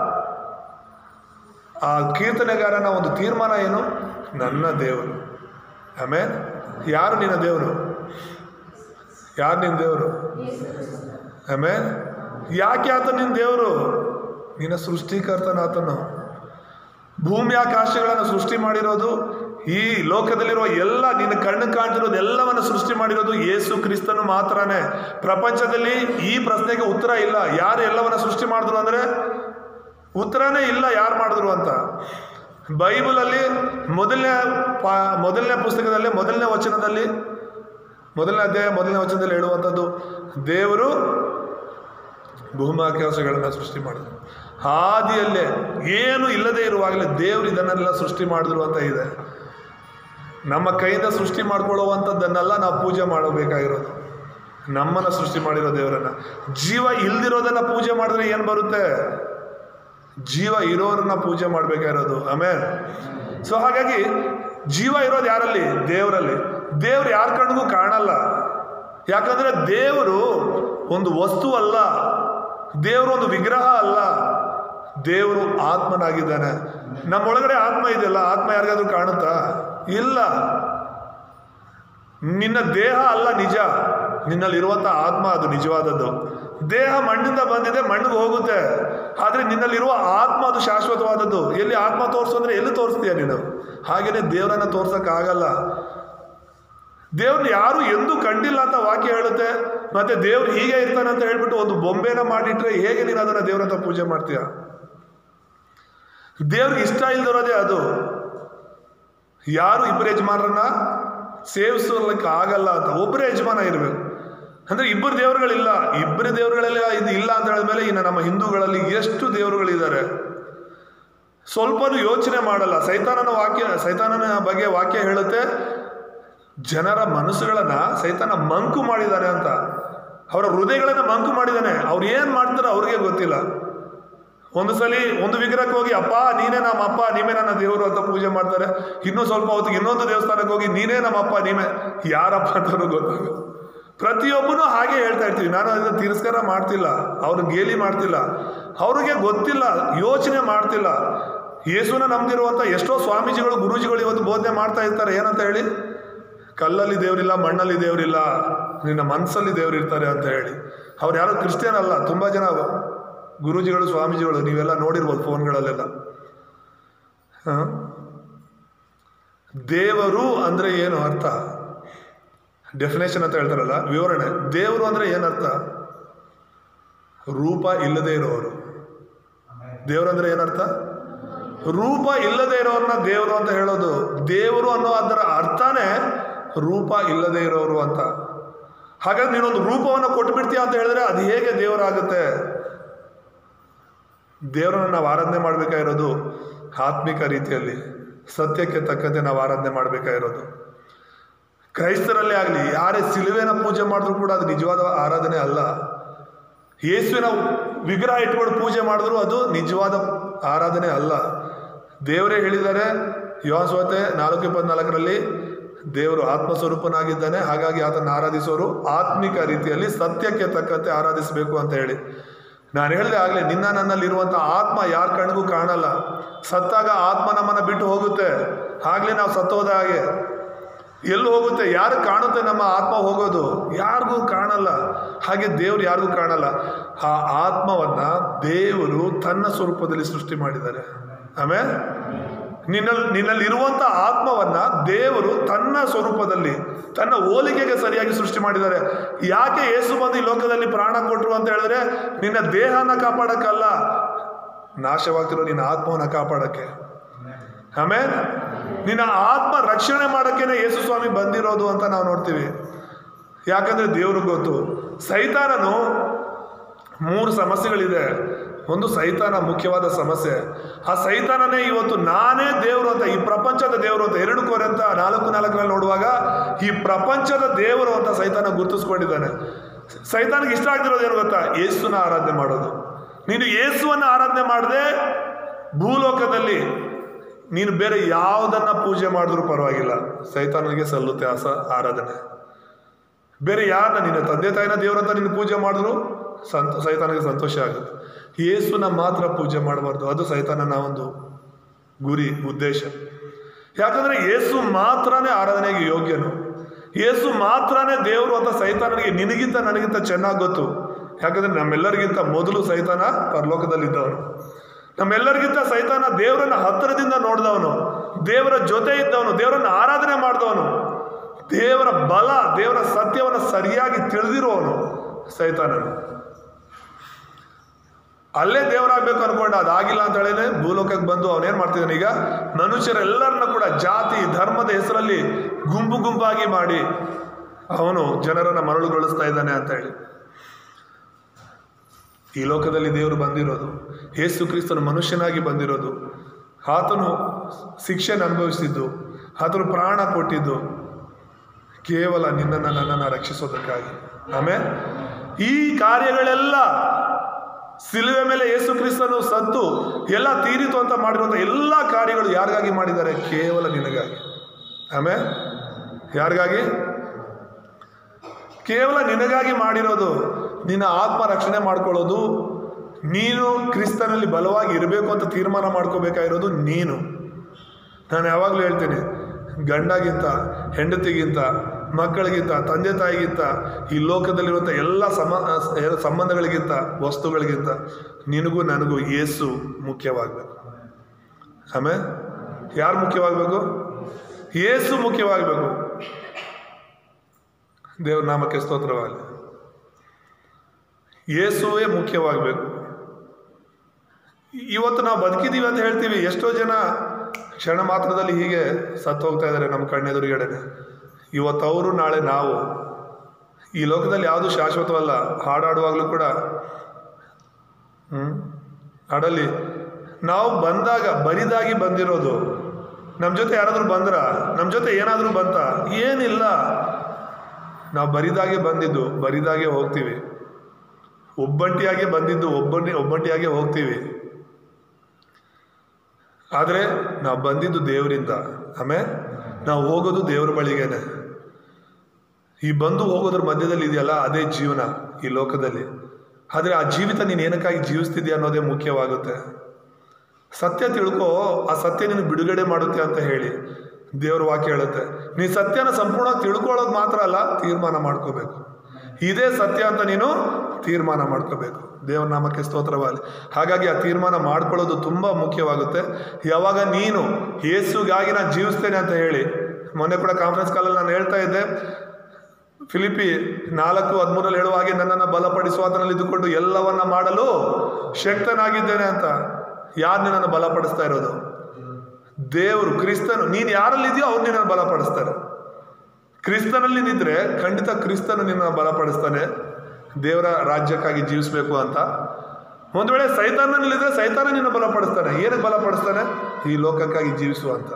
ಆ ಕೀರ್ತನೆಗಾರನ ಒಂದು ತೀರ್ಮಾನ ಏನು ನನ್ನ ದೇವರು ಆಮೇಲೆ ಯಾರು ನಿನ್ನ ದೇವರು ಯಾರು ನಿನ್ನ ದೇವರು ಆಮೇಲೆ ಯಾಕೆ ಆತ ನಿನ್ನ ದೇವರು ನಿನ್ನ ಸೃಷ್ಟಿಕರ್ತನಾತನು ಭೂಮಿ ಆಕಾಶಗಳನ್ನು ಸೃಷ್ಟಿ ಮಾಡಿರೋದು ಈ ಲೋಕದಲ್ಲಿರುವ ಎಲ್ಲ ನಿನ್ನ ಕಣ್ಣು ಕಾಣ್ತಿರೋದು ಎಲ್ಲವನ್ನು ಸೃಷ್ಟಿ ಮಾಡಿರೋದು ಯೇಸು ಕ್ರಿಸ್ತನು ಮಾತ್ರನೇ ಪ್ರಪಂಚದಲ್ಲಿ ಈ ಪ್ರಶ್ನೆಗೆ ಉತ್ತರ ಇಲ್ಲ ಯಾರು ಎಲ್ಲವನ್ನ ಸೃಷ್ಟಿ ಮಾಡಿದ್ರು ಅಂದರೆ ಉತ್ತರನೇ ಇಲ್ಲ ಯಾರು ಮಾಡಿದ್ರು ಅಂತ ಬೈಬಲಲ್ಲಿ ಮೊದಲನೇ ಪಾ ಮೊದಲನೇ ಪುಸ್ತಕದಲ್ಲಿ ಮೊದಲನೇ ವಚನದಲ್ಲಿ ಮೊದಲನೇ ಅಧ್ಯಾಯ ಮೊದಲನೇ ವಚನದಲ್ಲಿ ಹೇಳುವಂಥದ್ದು ದೇವರು ಭೂಮಾಕಾಶಗಳನ್ನು ಸೃಷ್ಟಿ ಮಾಡಿದ್ರು ಆದಿಯಲ್ಲೇ ಏನು ಇಲ್ಲದೆ ಇರುವಾಗಲೇ ದೇವರು ಇದನ್ನೆಲ್ಲ ಸೃಷ್ಟಿ ಮಾಡಿದ್ರು ಅಂತ ಇದೆ ನಮ್ಮ ಕೈಯಿಂದ ಸೃಷ್ಟಿ ಮಾಡ್ಕೊಳ್ಳುವಂಥದ್ದನ್ನೆಲ್ಲ ನಾವು ಪೂಜೆ ಮಾಡಬೇಕಾಗಿರೋದು ನಮ್ಮನ್ನ ಸೃಷ್ಟಿ ಮಾಡಿರೋ ದೇವರನ್ನ ಜೀವ ಇಲ್ದಿರೋದನ್ನ ಪೂಜೆ ಮಾಡಿದ್ರೆ ಏನು ಬರುತ್ತೆ ಜೀವ ಇರೋರನ್ನ ಪೂಜೆ ಮಾಡಬೇಕಾಗಿರೋದು ಆಮೇಲೆ ಸೊ ಹಾಗಾಗಿ ಜೀವ ಇರೋದು ಯಾರಲ್ಲಿ ದೇವರಲ್ಲಿ ದೇವ್ರು ಯಾರ ಕಣ್ಣಿಗೂ ಕಾಣಲ್ಲ ಯಾಕಂದ್ರೆ ದೇವರು ಒಂದು ವಸ್ತು ಅಲ್ಲ ದೇವರು ಒಂದು ವಿಗ್ರಹ ಅಲ್ಲ ದೇವರು ಆತ್ಮನಾಗಿದ್ದಾನೆ ನಮ್ಮೊಳಗಡೆ ಆತ್ಮ ಇದೆಯಲ್ಲ ಆತ್ಮ ಯಾರಿಗಾದ್ರೂ ಕಾಣುತ್ತಾ ಇಲ್ಲ ನಿನ್ನ ದೇಹ ಅಲ್ಲ ನಿಜ ನಿನ್ನಲ್ಲಿರುವಂಥ ಆತ್ಮ ಅದು ನಿಜವಾದದ್ದು ದೇಹ ಮಣ್ಣಿಂದ ಬಂದಿದೆ ಮಣ್ಣಿಗೆ ಹೋಗುತ್ತೆ ಆದರೆ ನಿನ್ನಲ್ಲಿರುವ ಆತ್ಮ ಅದು ಶಾಶ್ವತವಾದದ್ದು ಎಲ್ಲಿ ಆತ್ಮ ತೋರಿಸು ಅಂದರೆ ಎಲ್ಲಿ ತೋರಿಸ್ತೀಯ ನೀನು ಹಾಗೆಯೇ ದೇವರನ್ನ ತೋರ್ಸೋಕ್ಕಾಗಲ್ಲ ದೇವ್ರನ್ನ ಯಾರು ಎಂದೂ ಕಂಡಿಲ್ಲ ಅಂತ ವಾಕ್ಯ ಹೇಳುತ್ತೆ ಮತ್ತೆ ದೇವ್ರು ಹೀಗೆ ಇರ್ತಾನೆ ಅಂತ ಹೇಳ್ಬಿಟ್ಟು ಒಂದು ಬೊಂಬೆನ ಮಾಡಿಟ್ರೆ ಹೇಗೆ ನೀನು ಅದನ್ನ ದೇವ್ರಂತ ಪೂಜೆ ಮಾಡ್ತೀಯ ದೇವ್ರಿಗೆ ಇಷ್ಟ ಇಲ್ದಿರೋದೇ ಅದು ಯಾರು ಇಬ್ಬರು ಯಜಮಾನರನ್ನ ಸೇವಿಸೋದಕ್ಕೆ ಆಗಲ್ಲ ಅಂತ ಒಬ್ಬರೇ ಯಜಮಾನ ಇರಬೇಕು ಅಂದ್ರೆ ಇಬ್ಬರು ದೇವರುಗಳಿಲ್ಲ ಇಬ್ಬರು ದೇವರುಗಳೆಲ್ಲ ಇದು ಇಲ್ಲ ಅಂತ ಹೇಳಿದ್ಮೇಲೆ ಇನ್ನು ನಮ್ಮ ಹಿಂದೂಗಳಲ್ಲಿ ಎಷ್ಟು ದೇವರುಗಳಿದ್ದಾರೆ ಸ್ವಲ್ಪನೂ ಯೋಚನೆ ಮಾಡಲ್ಲ ಸೈತಾನನ ವಾಕ್ಯ ಸೈತಾನನ ಬಗ್ಗೆ ವಾಕ್ಯ ಹೇಳುತ್ತೆ ಜನರ ಮನಸ್ಸುಗಳನ್ನ ಸೈತಾನ ಮಂಕು ಮಾಡಿದ್ದಾನೆ ಅಂತ ಅವರ ಹೃದಯಗಳನ್ನ ಮಂಕು ಮಾಡಿದ್ದಾನೆ ಅವ್ರು ಏನ್ ಮಾಡ್ತಾರೋ ಅವ್ರಿಗೆ ಗೊತ್ತಿಲ್ಲ ಒಂದು ಸಲಿ ಒಂದು ವಿಗ್ರಹಕ್ಕೆ ಹೋಗಿ ಅಪ್ಪ ನೀನೇ ನಮ್ಮ ಅಪ್ಪ ನೀವೇ ನನ್ನ ದೇವರು ಅಂತ ಪೂಜೆ ಮಾಡ್ತಾರೆ ಇನ್ನೂ ಸ್ವಲ್ಪ ಹೊತ್ತಿಗೆ ಇನ್ನೊಂದು ದೇವಸ್ಥಾನಕ್ಕೆ ಹೋಗಿ ನೀನೇ ನಮ್ಮ ಅಪ್ಪ ನೀವೇ ಯಾರಪ್ಪ ಅಂತಲೂ ಗೊತ್ತಾಗ ಪ್ರತಿಯೊಬ್ಬನು ಹಾಗೆ ಹೇಳ್ತಾ ಇರ್ತೀವಿ ನಾನು ಅದನ್ನ ತಿರಸ್ಕಾರ ಮಾಡ್ತಿಲ್ಲ ಅವ್ರು ಗೇಲಿ ಮಾಡ್ತಿಲ್ಲ ಅವ್ರಿಗೆ ಗೊತ್ತಿಲ್ಲ ಯೋಚನೆ ಮಾಡ್ತಿಲ್ಲ ಯೇಸುನ ನಂಬಿರುವಂಥ ಎಷ್ಟೋ ಸ್ವಾಮೀಜಿಗಳು ಗುರೂಜಿಗಳು ಇವತ್ತು ಬೋಧನೆ ಮಾಡ್ತಾ ಇರ್ತಾರೆ ಏನಂತ ಹೇಳಿ ಕಲ್ಲಲ್ಲಿ ದೇವರಿಲ್ಲ ಮಣ್ಣಲ್ಲಿ ದೇವರಿಲ್ಲ ನಿನ್ನ ಮನಸ್ಸಲ್ಲಿ ದೇವ್ರು ಇರ್ತಾರೆ ಅಂತ ಹೇಳಿ ಅವ್ರು ಯಾರು ಕ್ರಿಶ್ಚಿಯನ್ ಅಲ್ಲ ತುಂಬ ಜನ ಗುರೂಜಿಗಳು ಸ್ವಾಮೀಜಿಗಳು ನೀವೆಲ್ಲ ನೋಡಿರ್ಬೋದು ಫೋನ್ಗಳಲ್ಲೆಲ್ಲ ಹ? ದೇವರು ಅಂದ್ರೆ ಏನು ಅರ್ಥ ಡೆಫಿನೇಷನ್ ಅಂತ ಹೇಳ್ತಾರಲ್ಲ ವಿವರಣೆ ದೇವರು ಅಂದ್ರೆ ಏನರ್ಥ ರೂಪ ಇಲ್ಲದೆ ಇರೋರು ದೇವರು ಅಂದ್ರೆ ಏನರ್ಥ ರೂಪ ಇಲ್ಲದೆ ಇರೋರನ್ನ ದೇವರು ಅಂತ ಹೇಳೋದು ದೇವರು ಅನ್ನೋ ಅದರ ಅರ್ಥನೇ ರೂಪ ಇಲ್ಲದೆ ಇರೋರು ಅಂತ ಹಾಗಾದ್ರೆ ನೀನೊಂದು ರೂಪವನ್ನು ಕೊಟ್ಬಿಡ್ತೀಯ ಅಂತ ಹೇಳಿದ್ರೆ ಅದು ಹೇಗೆ ದೇವರಾಗುತ್ತೆ ದೇವರನ್ನ ನಾವು ಆರಾಧನೆ ಮಾಡಬೇಕಾಗಿರೋದು ಆತ್ಮಿಕ ರೀತಿಯಲ್ಲಿ ಸತ್ಯಕ್ಕೆ ತಕ್ಕಂತೆ ನಾವು ಆರಾಧನೆ ಮಾಡಬೇಕಾಗಿರೋದು ಕ್ರೈಸ್ತರಲ್ಲೇ ಆಗಲಿ ಯಾರೇ ಸಿಲುವೆನ ಪೂಜೆ ಮಾಡಿದ್ರು ಕೂಡ ಅದು ನಿಜವಾದ ಆರಾಧನೆ ಅಲ್ಲ ಯೇಸುವಿನ ವಿಗ್ರಹ ಇಟ್ಕೊಂಡು ಪೂಜೆ ಮಾಡಿದ್ರು ಅದು ನಿಜವಾದ ಆರಾಧನೆ ಅಲ್ಲ ದೇವರೇ ಹೇಳಿದ್ದಾರೆ ಯೋಸವತೆ ನಾಲ್ಕು ಇಪ್ಪತ್ನಾಲ್ಕರಲ್ಲಿ ದೇವರು ಆತ್ಮಸ್ವರೂಪನಾಗಿದ್ದಾನೆ ಹಾಗಾಗಿ ಆತನ ಆರಾಧಿಸೋರು ಆತ್ಮಿಕ ರೀತಿಯಲ್ಲಿ ಸತ್ಯಕ್ಕೆ ತಕ್ಕಂತೆ ಆರಾಧಿಸಬೇಕು ಅಂತ ಹೇಳಿ ನಾನು ಹೇಳಿದೆ ಆಗಲೇ ನಿನ್ನ ನನ್ನಲ್ಲಿರುವಂಥ ಆತ್ಮ ಯಾರ ಕಣ್ಗೂ ಕಾಣಲ್ಲ ಸತ್ತಾಗ ಆತ್ಮ ನಮ್ಮನ್ನ ಬಿಟ್ಟು ಹೋಗುತ್ತೆ ಆಗ್ಲೇ ನಾವು ಸತ್ತೋದ ಹಾಗೆ ಎಲ್ಲಿ ಹೋಗುತ್ತೆ ಯಾರು ಕಾಣುತ್ತೆ ನಮ್ಮ ಆತ್ಮ ಹೋಗೋದು ಯಾರಿಗೂ ಕಾಣಲ್ಲ ಹಾಗೆ ದೇವ್ರು ಯಾರಿಗೂ ಕಾಣಲ್ಲ ಆ ಆತ್ಮವನ್ನ ದೇವರು ತನ್ನ ಸ್ವರೂಪದಲ್ಲಿ ಸೃಷ್ಟಿ ಮಾಡಿದ್ದಾರೆ ಆಮೇಲೆ ನಿನ್ನಲ್ಲಿ ನಿನ್ನಲ್ಲಿರುವಂಥ ಆತ್ಮವನ್ನ ದೇವರು ತನ್ನ ಸ್ವರೂಪದಲ್ಲಿ ತನ್ನ ಹೋಲಿಕೆಗೆ ಸರಿಯಾಗಿ ಸೃಷ್ಟಿ ಮಾಡಿದ್ದಾರೆ ಯಾಕೆ ಯೇಸು ಬಂದು ಈ ಲೋಕದಲ್ಲಿ ಪ್ರಾಣ ಕೊಟ್ಟರು ಅಂತ ಹೇಳಿದ್ರೆ ನಿನ್ನ ದೇಹನ ಕಾಪಾಡಕ್ಕಲ್ಲ ನಾಶವಾಗ್ತಿರೋ ನಿನ್ನ ಆತ್ಮವನ್ನ ಕಾಪಾಡಕ್ಕೆ ಆಮೇಲೆ ನಿನ್ನ ಆತ್ಮ ರಕ್ಷಣೆ ಮಾಡೋಕ್ಕೇನೆ ಯೇಸು ಸ್ವಾಮಿ ಬಂದಿರೋದು ಅಂತ ನಾವು ನೋಡ್ತೀವಿ ಯಾಕಂದ್ರೆ ದೇವ್ರಿಗೆ ಗೊತ್ತು ಸೈತಾನನು ಮೂರು ಸಮಸ್ಯೆಗಳಿದೆ ಒಂದು ಸೈತಾನ ಮುಖ್ಯವಾದ ಸಮಸ್ಯೆ ಆ ಸೈತಾನನೇ ಇವತ್ತು ನಾನೇ ದೇವರು ಅಂತ ಈ ಪ್ರಪಂಚದ ದೇವರು ಅಂತ ಎರಡು ಕೋರೆ ಅಂತ ನಾಲ್ಕು ನಾಲ್ಕರಲ್ಲಿ ನೋಡುವಾಗ ಈ ಪ್ರಪಂಚದ ದೇವರು ಅಂತ ಸೈತಾನ ಗುರುತಿಸ್ಕೊಂಡಿದ್ದಾನೆ ಸೈತಾನಿಗೆ ಇಷ್ಟ ಆಗ್ತಿರೋದು ಏನು ಗೊತ್ತಾ ಯೇಸುನ ಆರಾಧನೆ ಮಾಡೋದು ನೀನು ಯೇಸುವನ್ನ ಆರಾಧನೆ ಮಾಡದೆ ಭೂಲೋಕದಲ್ಲಿ ನೀನು ಬೇರೆ ಯಾವುದನ್ನ ಪೂಜೆ ಮಾಡಿದ್ರೂ ಪರವಾಗಿಲ್ಲ ಸೈತಾನನಿಗೆ ಸಲ್ಲುತ್ತೆ ಆ ಸ- ಆರಾಧನೆ ಬೇರೆ ಯಾರನ್ನ ನಿನ್ನ ತಂದೆ ತಾಯಿನ ದೇವರಂತ ನೀನು ಪೂಜೆ ಮಾಡಿದ್ರು ಸಂತ ಸೈತಾನಿಗೆ ಸಂತೋಷ ಆಗುತ್ತೆ ಯೇಸುನ ಮಾತ್ರ ಪೂಜೆ ಮಾಡಬಾರ್ದು ಅದು ಸೈತಾನನ ಒಂದು ಗುರಿ ಉದ್ದೇಶ ಯಾಕಂದ್ರೆ ಯೇಸು ಮಾತ್ರನೇ ಆರಾಧನೆಗೆ ಯೋಗ್ಯನು ಯೇಸು ಮಾತ್ರನೇ ದೇವರು ಅಂತ ಸೈತಾನನಿಗೆ ನಿನಗಿಂತ ನನಗಿಂತ ಚೆನ್ನಾಗಿ ಗೊತ್ತು ಯಾಕಂದ್ರೆ ನಮ್ಮೆಲ್ಲರಿಗಿಂತ ಮೊದಲು ಸೈತಾನ ಪರಲೋಕದಲ್ಲಿದ್ದವನು ನಮ್ಮೆಲ್ಲರಿಗಿಂತ ಸೈತಾನ ದೇವರನ್ನ ಹತ್ತಿರದಿಂದ ನೋಡಿದವನು ದೇವರ ಜೊತೆ ಇದ್ದವನು ದೇವರನ್ನ ಆರಾಧನೆ ಮಾಡಿದವನು ದೇವರ ಬಲ ದೇವರ ಸತ್ಯವನ್ನು ಸರಿಯಾಗಿ ತಿಳಿದಿರುವವನು ಸೈತಾನನು ಅಲ್ಲೇ ದೇವರಾಗಬೇಕು ಅನ್ಕೊಂಡ ಅದಾಗಿಲ್ಲ ಅಂತ ಹೇಳಿದ್ರೆ ಭೂಲೋಕಕ್ಕೆ ಬಂದು ಅವನೇನ್ ಮಾಡ್ತಿದ್ದಾನೆ ಈಗ ಮನುಷ್ಯರೆಲ್ಲರನ್ನ ಕೂಡ ಜಾತಿ ಧರ್ಮದ ಹೆಸರಲ್ಲಿ ಗುಂಪು ಗುಂಪಾಗಿ ಮಾಡಿ ಅವನು ಜನರನ್ನ ಮರಳುಗೊಳಿಸ್ತಾ ಇದ್ದಾನೆ ಅಂತ ಹೇಳಿ ಈ ಲೋಕದಲ್ಲಿ ದೇವರು ಬಂದಿರೋದು ಯೇಸು ಕ್ರಿಸ್ತನು ಮನುಷ್ಯನಾಗಿ ಬಂದಿರೋದು ಆತನು ಶಿಕ್ಷೆನ ಅನುಭವಿಸಿದ್ದು ಆತನು ಪ್ರಾಣ ಕೊಟ್ಟಿದ್ದು ಕೇವಲ ನಿನ್ನನ್ನು ನನ್ನನ್ನು ರಕ್ಷಿಸೋದಕ್ಕಾಗಿ ಆಮೇಲೆ ಈ ಕಾರ್ಯಗಳೆಲ್ಲ ಸಿಲುವೆ ಮೇಲೆ ಯೇಸು ಕ್ರಿಸ್ತನು ಸತ್ತು ಎಲ್ಲ ತೀರಿತು ಅಂತ ಮಾಡಿರುವಂಥ ಎಲ್ಲ ಕಾರ್ಯಗಳು ಯಾರಿಗಾಗಿ ಮಾಡಿದ್ದಾರೆ ಕೇವಲ ನಿನಗಾಗಿ ಆಮೇಲೆ ಯಾರಿಗಾಗಿ ಕೇವಲ ನಿನಗಾಗಿ ಮಾಡಿರೋದು ನಿನ್ನ ಆತ್ಮ ರಕ್ಷಣೆ ಮಾಡ್ಕೊಳ್ಳೋದು ನೀನು ಕ್ರಿಸ್ತನಲ್ಲಿ ಬಲವಾಗಿ ಇರಬೇಕು ಅಂತ ತೀರ್ಮಾನ ಮಾಡ್ಕೋಬೇಕಾಗಿರೋದು ನೀನು ನಾನು ಯಾವಾಗಲೂ ಹೇಳ್ತೀನಿ ಗಂಡಗಿಂತ ಹೆಂಡತಿಗಿಂತ ಮಕ್ಕಳಿಗಿಂತ ತಂದೆ ತಾಯಿಗಿಂತ ಈ ಲೋಕದಲ್ಲಿರುವಂಥ ಎಲ್ಲ ಸಮ ಎಲ್ಲ ಸಂಬಂಧಗಳಿಗಿಂತ ವಸ್ತುಗಳಿಗಿಂತ ನಿನಗೂ ನನಗೂ ಏಸು ಮುಖ್ಯವಾಗಬೇಕು ಆಮೇಲೆ ಯಾರು ಮುಖ್ಯವಾಗಬೇಕು ಏಸು ಮುಖ್ಯವಾಗಬೇಕು ದೇವ್ರ ನಾಮಕ್ಕೆ ಸ್ತೋತ್ರವಾಗಲಿ ಯೇಸುವೇ ಮುಖ್ಯವಾಗಬೇಕು ಇವತ್ತು ನಾವು ಬದುಕಿದ್ದೀವಿ ಅಂತ ಹೇಳ್ತೀವಿ ಎಷ್ಟೋ ಜನ ಕ್ಷಣ ಮಾತ್ರದಲ್ಲಿ ಹೀಗೆ ಸತ್ತು ಹೋಗ್ತಾ ಇದ್ದಾರೆ ನಮ್ಮ ಕಣ್ಣೆದುರುಗಡೆನೆ ಇವತ್ತು ಅವರು ನಾಳೆ ನಾವು ಈ ಲೋಕದಲ್ಲಿ ಯಾವುದು ಶಾಶ್ವತವಲ್ಲ ಹಾಡಾಡುವಾಗಲೂ ಕೂಡ ಹ್ಮ್ ಹಾಡಲ್ಲಿ ನಾವು ಬಂದಾಗ ಬರಿದಾಗಿ ಬಂದಿರೋದು ನಮ್ಮ ಜೊತೆ ಯಾರಾದರೂ ಬಂದ್ರ ನಮ್ಮ ಜೊತೆ ಏನಾದರೂ ಬಂತ ಏನಿಲ್ಲ ನಾವು ಬರಿದಾಗೆ ಬಂದಿದ್ದು ಬರಿದಾಗೆ ಹೋಗ್ತೀವಿ ಒಬ್ಬಂಟಿಯಾಗೆ ಬಂದಿದ್ದು ಒಬ್ಬಂಟಿ ಒಬ್ಬಂಟಿಯಾಗೆ ಹೋಗ್ತೀವಿ ಆದರೆ ನಾವು ಬಂದಿದ್ದು ದೇವರಿಂದ ಆಮೇಲೆ ನಾವು ಹೋಗೋದು ದೇವ್ರ ಬಳಿಗೇನೆ ಈ ಬಂದು ಹೋಗೋದ್ರ ಮಧ್ಯದಲ್ಲಿ ಇದೆಯಲ್ಲ ಅದೇ ಜೀವನ ಈ ಲೋಕದಲ್ಲಿ ಆದರೆ ಆ ಜೀವಿತ ನೀನು ಏನಕ್ಕಾಗಿ ಜೀವಿಸ್ತಿದ್ಯಾ ಅನ್ನೋದೇ ಮುಖ್ಯವಾಗುತ್ತೆ ಸತ್ಯ ತಿಳ್ಕೋ ಆ ಸತ್ಯ ನೀನು ಬಿಡುಗಡೆ ಮಾಡುತ್ತೆ ಅಂತ ಹೇಳಿ ದೇವ್ರ ವಾಕ್ಯ ಹೇಳುತ್ತೆ ನೀ ಸತ್ಯನ ಸಂಪೂರ್ಣ ತಿಳ್ಕೊಳ್ಳೋದು ಮಾತ್ರ ಅಲ್ಲ ತೀರ್ಮಾನ ಮಾಡ್ಕೋಬೇಕು ಇದೇ ಸತ್ಯ ಅಂತ ನೀನು ತೀರ್ಮಾನ ಮಾಡ್ಕೋಬೇಕು ದೇವ್ರ ನಾಮಕ್ಕೆ ಸ್ತೋತ್ರವಾಗಲಿ ಹಾಗಾಗಿ ಆ ತೀರ್ಮಾನ ಮಾಡ್ಕೊಳ್ಳೋದು ತುಂಬ ಮುಖ್ಯವಾಗುತ್ತೆ ಯಾವಾಗ ನೀನು ಯೇಸುಗಾಗಿ ನಾನು ಜೀವಿಸ್ತೇನೆ ಅಂತ ಹೇಳಿ ಮೊನ್ನೆ ಕೂಡ ಕಾನ್ಫರೆನ್ಸ್ ಕಾಲಲ್ಲಿ ನಾನು ಹೇಳ್ತಾ ಇದ್ದೆ ಫಿಲಿಪಿ ನಾಲ್ಕು ಹದಿಮೂರಲ್ಲಿ ಹೇಳುವ ಹಾಗೆ ನನ್ನನ್ನು ಬಲಪಡಿಸುವ ಆತನಲ್ಲಿ ಇದ್ದುಕೊಂಡು ಎಲ್ಲವನ್ನ ಮಾಡಲು ಶಕ್ತನಾಗಿದ್ದೇನೆ ಅಂತ ಯಾರು ನಿನ್ನನ್ನು ಬಲಪಡಿಸ್ತಾ ಇರೋದು ದೇವರು ಕ್ರಿಸ್ತನು ನೀನು ಯಾರಲ್ಲಿದೆಯೋ ಅವ್ರು ನಿನ್ನನ್ನು ಬಲಪಡಿಸ್ತಾರೆ ಕ್ರಿಸ್ತನಲ್ಲಿ ನಿಂತ್ರೆ ಖಂಡಿತ ಕ್ರಿಸ್ತನು ನಿನ್ನನ್ನು ಬಲಪಡಿಸ್ತಾನೆ ದೇವರ ರಾಜ್ಯಕ್ಕಾಗಿ ಜೀವಿಸಬೇಕು ಅಂತ ಒಂದು ವೇಳೆ ಸೈತಾನಲ್ಲಿದ್ರೆ ಸೈತಾನ ನಿನ್ನ ಬಲಪಡಿಸ್ತಾನೆ ಏನಕ್ಕೆ ಬಲಪಡಿಸ್ತಾನೆ ಈ ಲೋಕಕ್ಕಾಗಿ ಜೀವಿಸು ಅಂತ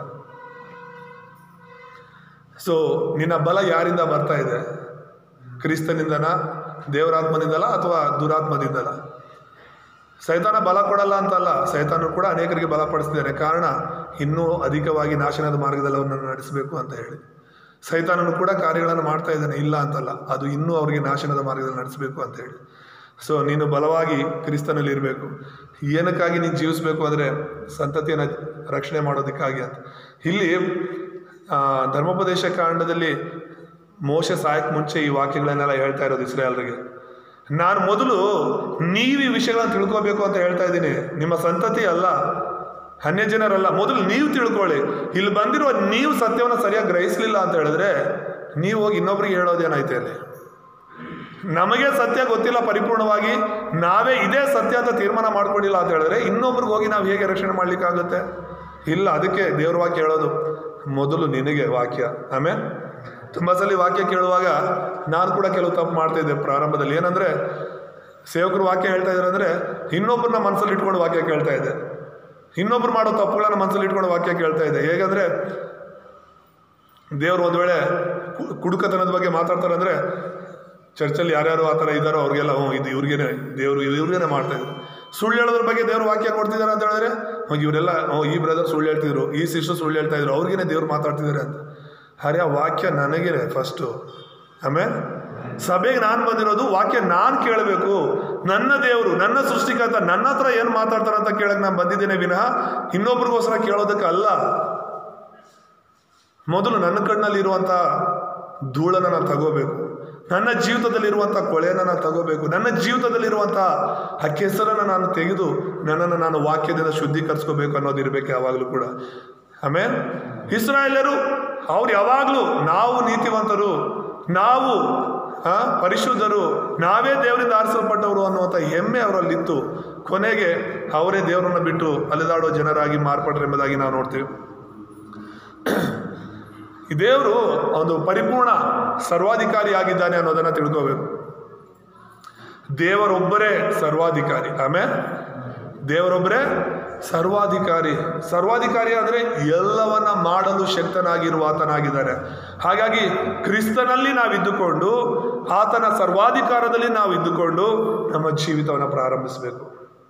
ಸೊ ನಿನ್ನ ಬಲ ಯಾರಿಂದ ಬರ್ತಾ ಇದೆ ಕ್ರಿಸ್ತನಿಂದನ ದೇವರಾತ್ಮನಿಂದಲ ಅಥವಾ ದುರಾತ್ಮದಿಂದಲ ಸೈತಾನ ಬಲ ಕೊಡಲ್ಲ ಅಂತಲ್ಲ ಸೈತಾನ ಕೂಡ ಅನೇಕರಿಗೆ ಬಲಪಡಿಸ್ತಿದ್ದಾನೆ ಕಾರಣ ಇನ್ನೂ ಅಧಿಕವಾಗಿ ನಾಶನದ ಮಾರ್ಗದಲ್ಲಿ ಅವರನ್ನು ನಡೆಸಬೇಕು ಅಂತ ಹೇಳಿ ಸೈತಾನನು ಕೂಡ ಕಾರ್ಯಗಳನ್ನು ಮಾಡ್ತಾ ಇದ್ದಾನೆ ಇಲ್ಲ ಅಂತಲ್ಲ ಅದು ಇನ್ನೂ ಅವರಿಗೆ ನಾಶನದ ಮಾರ್ಗದಲ್ಲಿ ನಡೆಸಬೇಕು ಅಂತ ಹೇಳಿ ಸೊ ನೀನು ಬಲವಾಗಿ ಕ್ರಿಸ್ತನಲ್ಲಿ ಇರಬೇಕು ಏನಕ್ಕಾಗಿ ನೀನು ಜೀವಿಸಬೇಕು ಅಂದರೆ ಸಂತತಿಯನ್ನು ರಕ್ಷಣೆ ಮಾಡೋದಕ್ಕಾಗಿ ಅಂತ ಇಲ್ಲಿ ಆ, ಧರ್ಮೋಪದೇಶ ಕಾಂಡದಲ್ಲಿ ಮೋಶ ಸಾಯಕ್ಕೆ ಮುಂಚೆ ಈ ವಾಕ್ಯಗಳನ್ನೆಲ್ಲ ಹೇಳ್ತಾ ಇರೋದು ಇಸ್ರಾಯಲ್ರಿಗೆ ನಾನು ಮೊದಲು ನೀವು ಈ ವಿಷಯಗಳನ್ನು ತಿಳ್ಕೋಬೇಕು ಅಂತ ಹೇಳ್ತಾ ಇದ್ದೀನಿ ನಿಮ್ಮ ಸಂತತಿ ಅಲ್ಲ ಅನ್ಯ ಜನರಲ್ಲ ಮೊದಲು ನೀವು ತಿಳ್ಕೊಳ್ಳಿ ಇಲ್ಲಿ ಬಂದಿರುವ ನೀವು ಸತ್ಯವನ್ನು ಸರಿಯಾಗಿ ಗ್ರಹಿಸಲಿಲ್ಲ ಅಂತ ಹೇಳಿದ್ರೆ ನೀವು ಹೋಗಿ ಇನ್ನೊಬ್ರಿಗೆ ಹೇಳೋದೇನಾಯ್ತು ಅಲ್ಲಿ ನಮಗೆ ಸತ್ಯ ಗೊತ್ತಿಲ್ಲ ಪರಿಪೂರ್ಣವಾಗಿ ನಾವೇ ಇದೇ ಸತ್ಯ ಅಂತ ತೀರ್ಮಾನ ಮಾಡ್ಕೊಂಡಿಲ್ಲ ಅಂತ ಹೇಳಿದ್ರೆ ಇನ್ನೊಬ್ರಿಗೆ ಹೋಗಿ ನಾವು ಹೇಗೆ ರಕ್ಷಣೆ ಮಾಡ್ಲಿಕ್ಕಾಗುತ್ತೆ ಇಲ್ಲ ಅದಕ್ಕೆ ದೇವ್ರ ವಾಕ್ಯ ಹೇಳೋದು ಮೊದಲು ನಿನಗೆ ವಾಕ್ಯ ಆಮೇಲೆ ತುಂಬ ಸಲ ವಾಕ್ಯ ಕೇಳುವಾಗ ನಾನು ಕೂಡ ಕೆಲವು ತಪ್ಪು ಮಾಡ್ತಾ ಇದ್ದೆ ಪ್ರಾರಂಭದಲ್ಲಿ ಏನಂದ್ರೆ ಸೇವಕರು ವಾಕ್ಯ ಹೇಳ್ತಾ ಇದ್ದಾರೆ ಅಂದ್ರೆ ಇನ್ನೊಬ್ಬರನ್ನ ಮನಸ್ಸಲ್ಲಿ ಇಟ್ಕೊಂಡು ವಾಕ್ಯ ಕೇಳ್ತಾ ಇದ್ದೆ ಇನ್ನೊಬ್ರು ಮಾಡೋ ತಪ್ಪುಗಳನ್ನ ಮನಸ್ಸಲ್ಲಿ ಇಟ್ಕೊಂಡು ವಾಕ್ಯ ಕೇಳ್ತಾ ಇದ್ದೆ ಹೇಗಂದ್ರೆ ದೇವ್ರು ಒಂದು ವೇಳೆ ಕು- ಕುಡುಕತನದ ಬಗ್ಗೆ ಮಾತಾಡ್ತಾರೆ ಅಂದ್ರೆ ಚರ್ಚಲ್ಲಿ ಯಾರ್ಯಾರು ಆ ಥರ ಇದ್ದಾರೋ ಅವ್ರಿಗೆಲ್ಲ ಹ್ಞೂ ಇದು ಇವ್ರಿಗೇನೆ ದೇವರು ಇವ್ರಿಗೇನೆ ಮಾಡ್ತಾ ಇದ್ರು ಸುಳ್ಳು ಹೇಳೋದ್ರ ಬಗ್ಗೆ ದೇವ್ರು ವಾಕ್ಯ ಕೊಡ್ತಿದ್ದಾರೆ ಅಂತ ಹೇಳಿದ್ರೆ ಹ್ಞೂ ಇವರೆಲ್ಲ ಹ್ಞೂ ಈ ಬ್ರದರ್ ಸುಳ್ಳು ಹೇಳ್ತಿದ್ರು ಈ ಸಿಸ್ಟರ್ ಸುಳ್ಳು ಹೇಳ್ತಾ ಇದ್ರು ಅವ್ರಿಗೇನೆ ದೇವ್ರು ಮಾತಾಡ್ತಿದ್ದಾರೆ ಅಂತ ಅರೆ ಆ ವಾಕ್ಯ ನನಗೇನೆ ಫಸ್ಟು ಆಮೇಲೆ ಸಭೆಗೆ ನಾನು ಬಂದಿರೋದು ವಾಕ್ಯ ನಾನು ಕೇಳಬೇಕು ನನ್ನ ದೇವರು ನನ್ನ ಸೃಷ್ಟಿಕರ್ತ ನನ್ನ ಹತ್ರ ಏನು ಮಾತಾಡ್ತಾರೆ ಅಂತ ಕೇಳಕ್ಕೆ ನಾನು ಬಂದಿದ್ದೇನೆ ವಿನಃ ಇನ್ನೊಬ್ರಿಗೋಸ್ಕರ ಕೇಳೋದಕ್ಕೆ ಅಲ್ಲ ಮೊದಲು ನನ್ನ ಕಣ್ಣಲ್ಲಿರುವಂಥ ಧೂಳನ್ನ ನಾನು ತಗೋಬೇಕು ನನ್ನ ಜೀವಿತದಲ್ಲಿರುವಂಥ ಕೊಳೆಯನ್ನು ನಾನು ತಗೋಬೇಕು ನನ್ನ ಜೀವಿತದಲ್ಲಿರುವಂಥ ಆ ಕೆಸರನ್ನು ನಾನು ತೆಗೆದು ನನ್ನನ್ನು ನಾನು ವಾಕ್ಯದಿಂದ ಶುದ್ಧೀಕರಿಸ್ಕೋಬೇಕು ಅನ್ನೋದು ಇರಬೇಕು ಯಾವಾಗಲೂ ಕೂಡ ಆಮೇಲೆ ಇಸ್ರಾಯೇಲರು ಅವ್ರು ಯಾವಾಗಲೂ ನಾವು ನೀತಿವಂತರು ನಾವು ಆ, ಪರಿಶುದ್ಧರು ನಾವೇ ದೇವರಿಂದ ಆರಿಸಲ್ಪಟ್ಟವರು ಅನ್ನುವಂಥ ಹೆಮ್ಮೆ ಅವರಲ್ಲಿತ್ತು ಕೊನೆಗೆ ಅವರೇ ದೇವರನ್ನು ಬಿಟ್ಟು ಅಲೆದಾಡೋ ಜನರಾಗಿ ಮಾರ್ಪಟ್ರು ಎಂಬುದಾಗಿ ನಾವು ನೋಡ್ತೀವಿ ಈ ದೇವರು ಒಂದು ಪರಿಪೂರ್ಣ ಸರ್ವಾಧಿಕಾರಿಯಾಗಿದ್ದಾನೆ ಅನ್ನೋದನ್ನ ತಿಳ್ಕೋಬೇಕು ದೇವರೊಬ್ಬರೇ ಸರ್ವಾಧಿಕಾರಿ ಆಮೇಲೆ ದೇವರೊಬ್ಬರೇ ಸರ್ವಾಧಿಕಾರಿ ಸರ್ವಾಧಿಕಾರಿ ಅಂದರೆ ಎಲ್ಲವನ್ನ ಮಾಡಲು ಶಕ್ತನಾಗಿರುವ ಆತನಾಗಿದ್ದಾನೆ ಹಾಗಾಗಿ ಕ್ರಿಸ್ತನಲ್ಲಿ ನಾವಿದ್ದುಕೊಂಡು ಆತನ ಸರ್ವಾಧಿಕಾರದಲ್ಲಿ ನಾವು ಇದ್ದುಕೊಂಡು ನಮ್ಮ ಜೀವಿತವನ್ನು ಪ್ರಾರಂಭಿಸಬೇಕು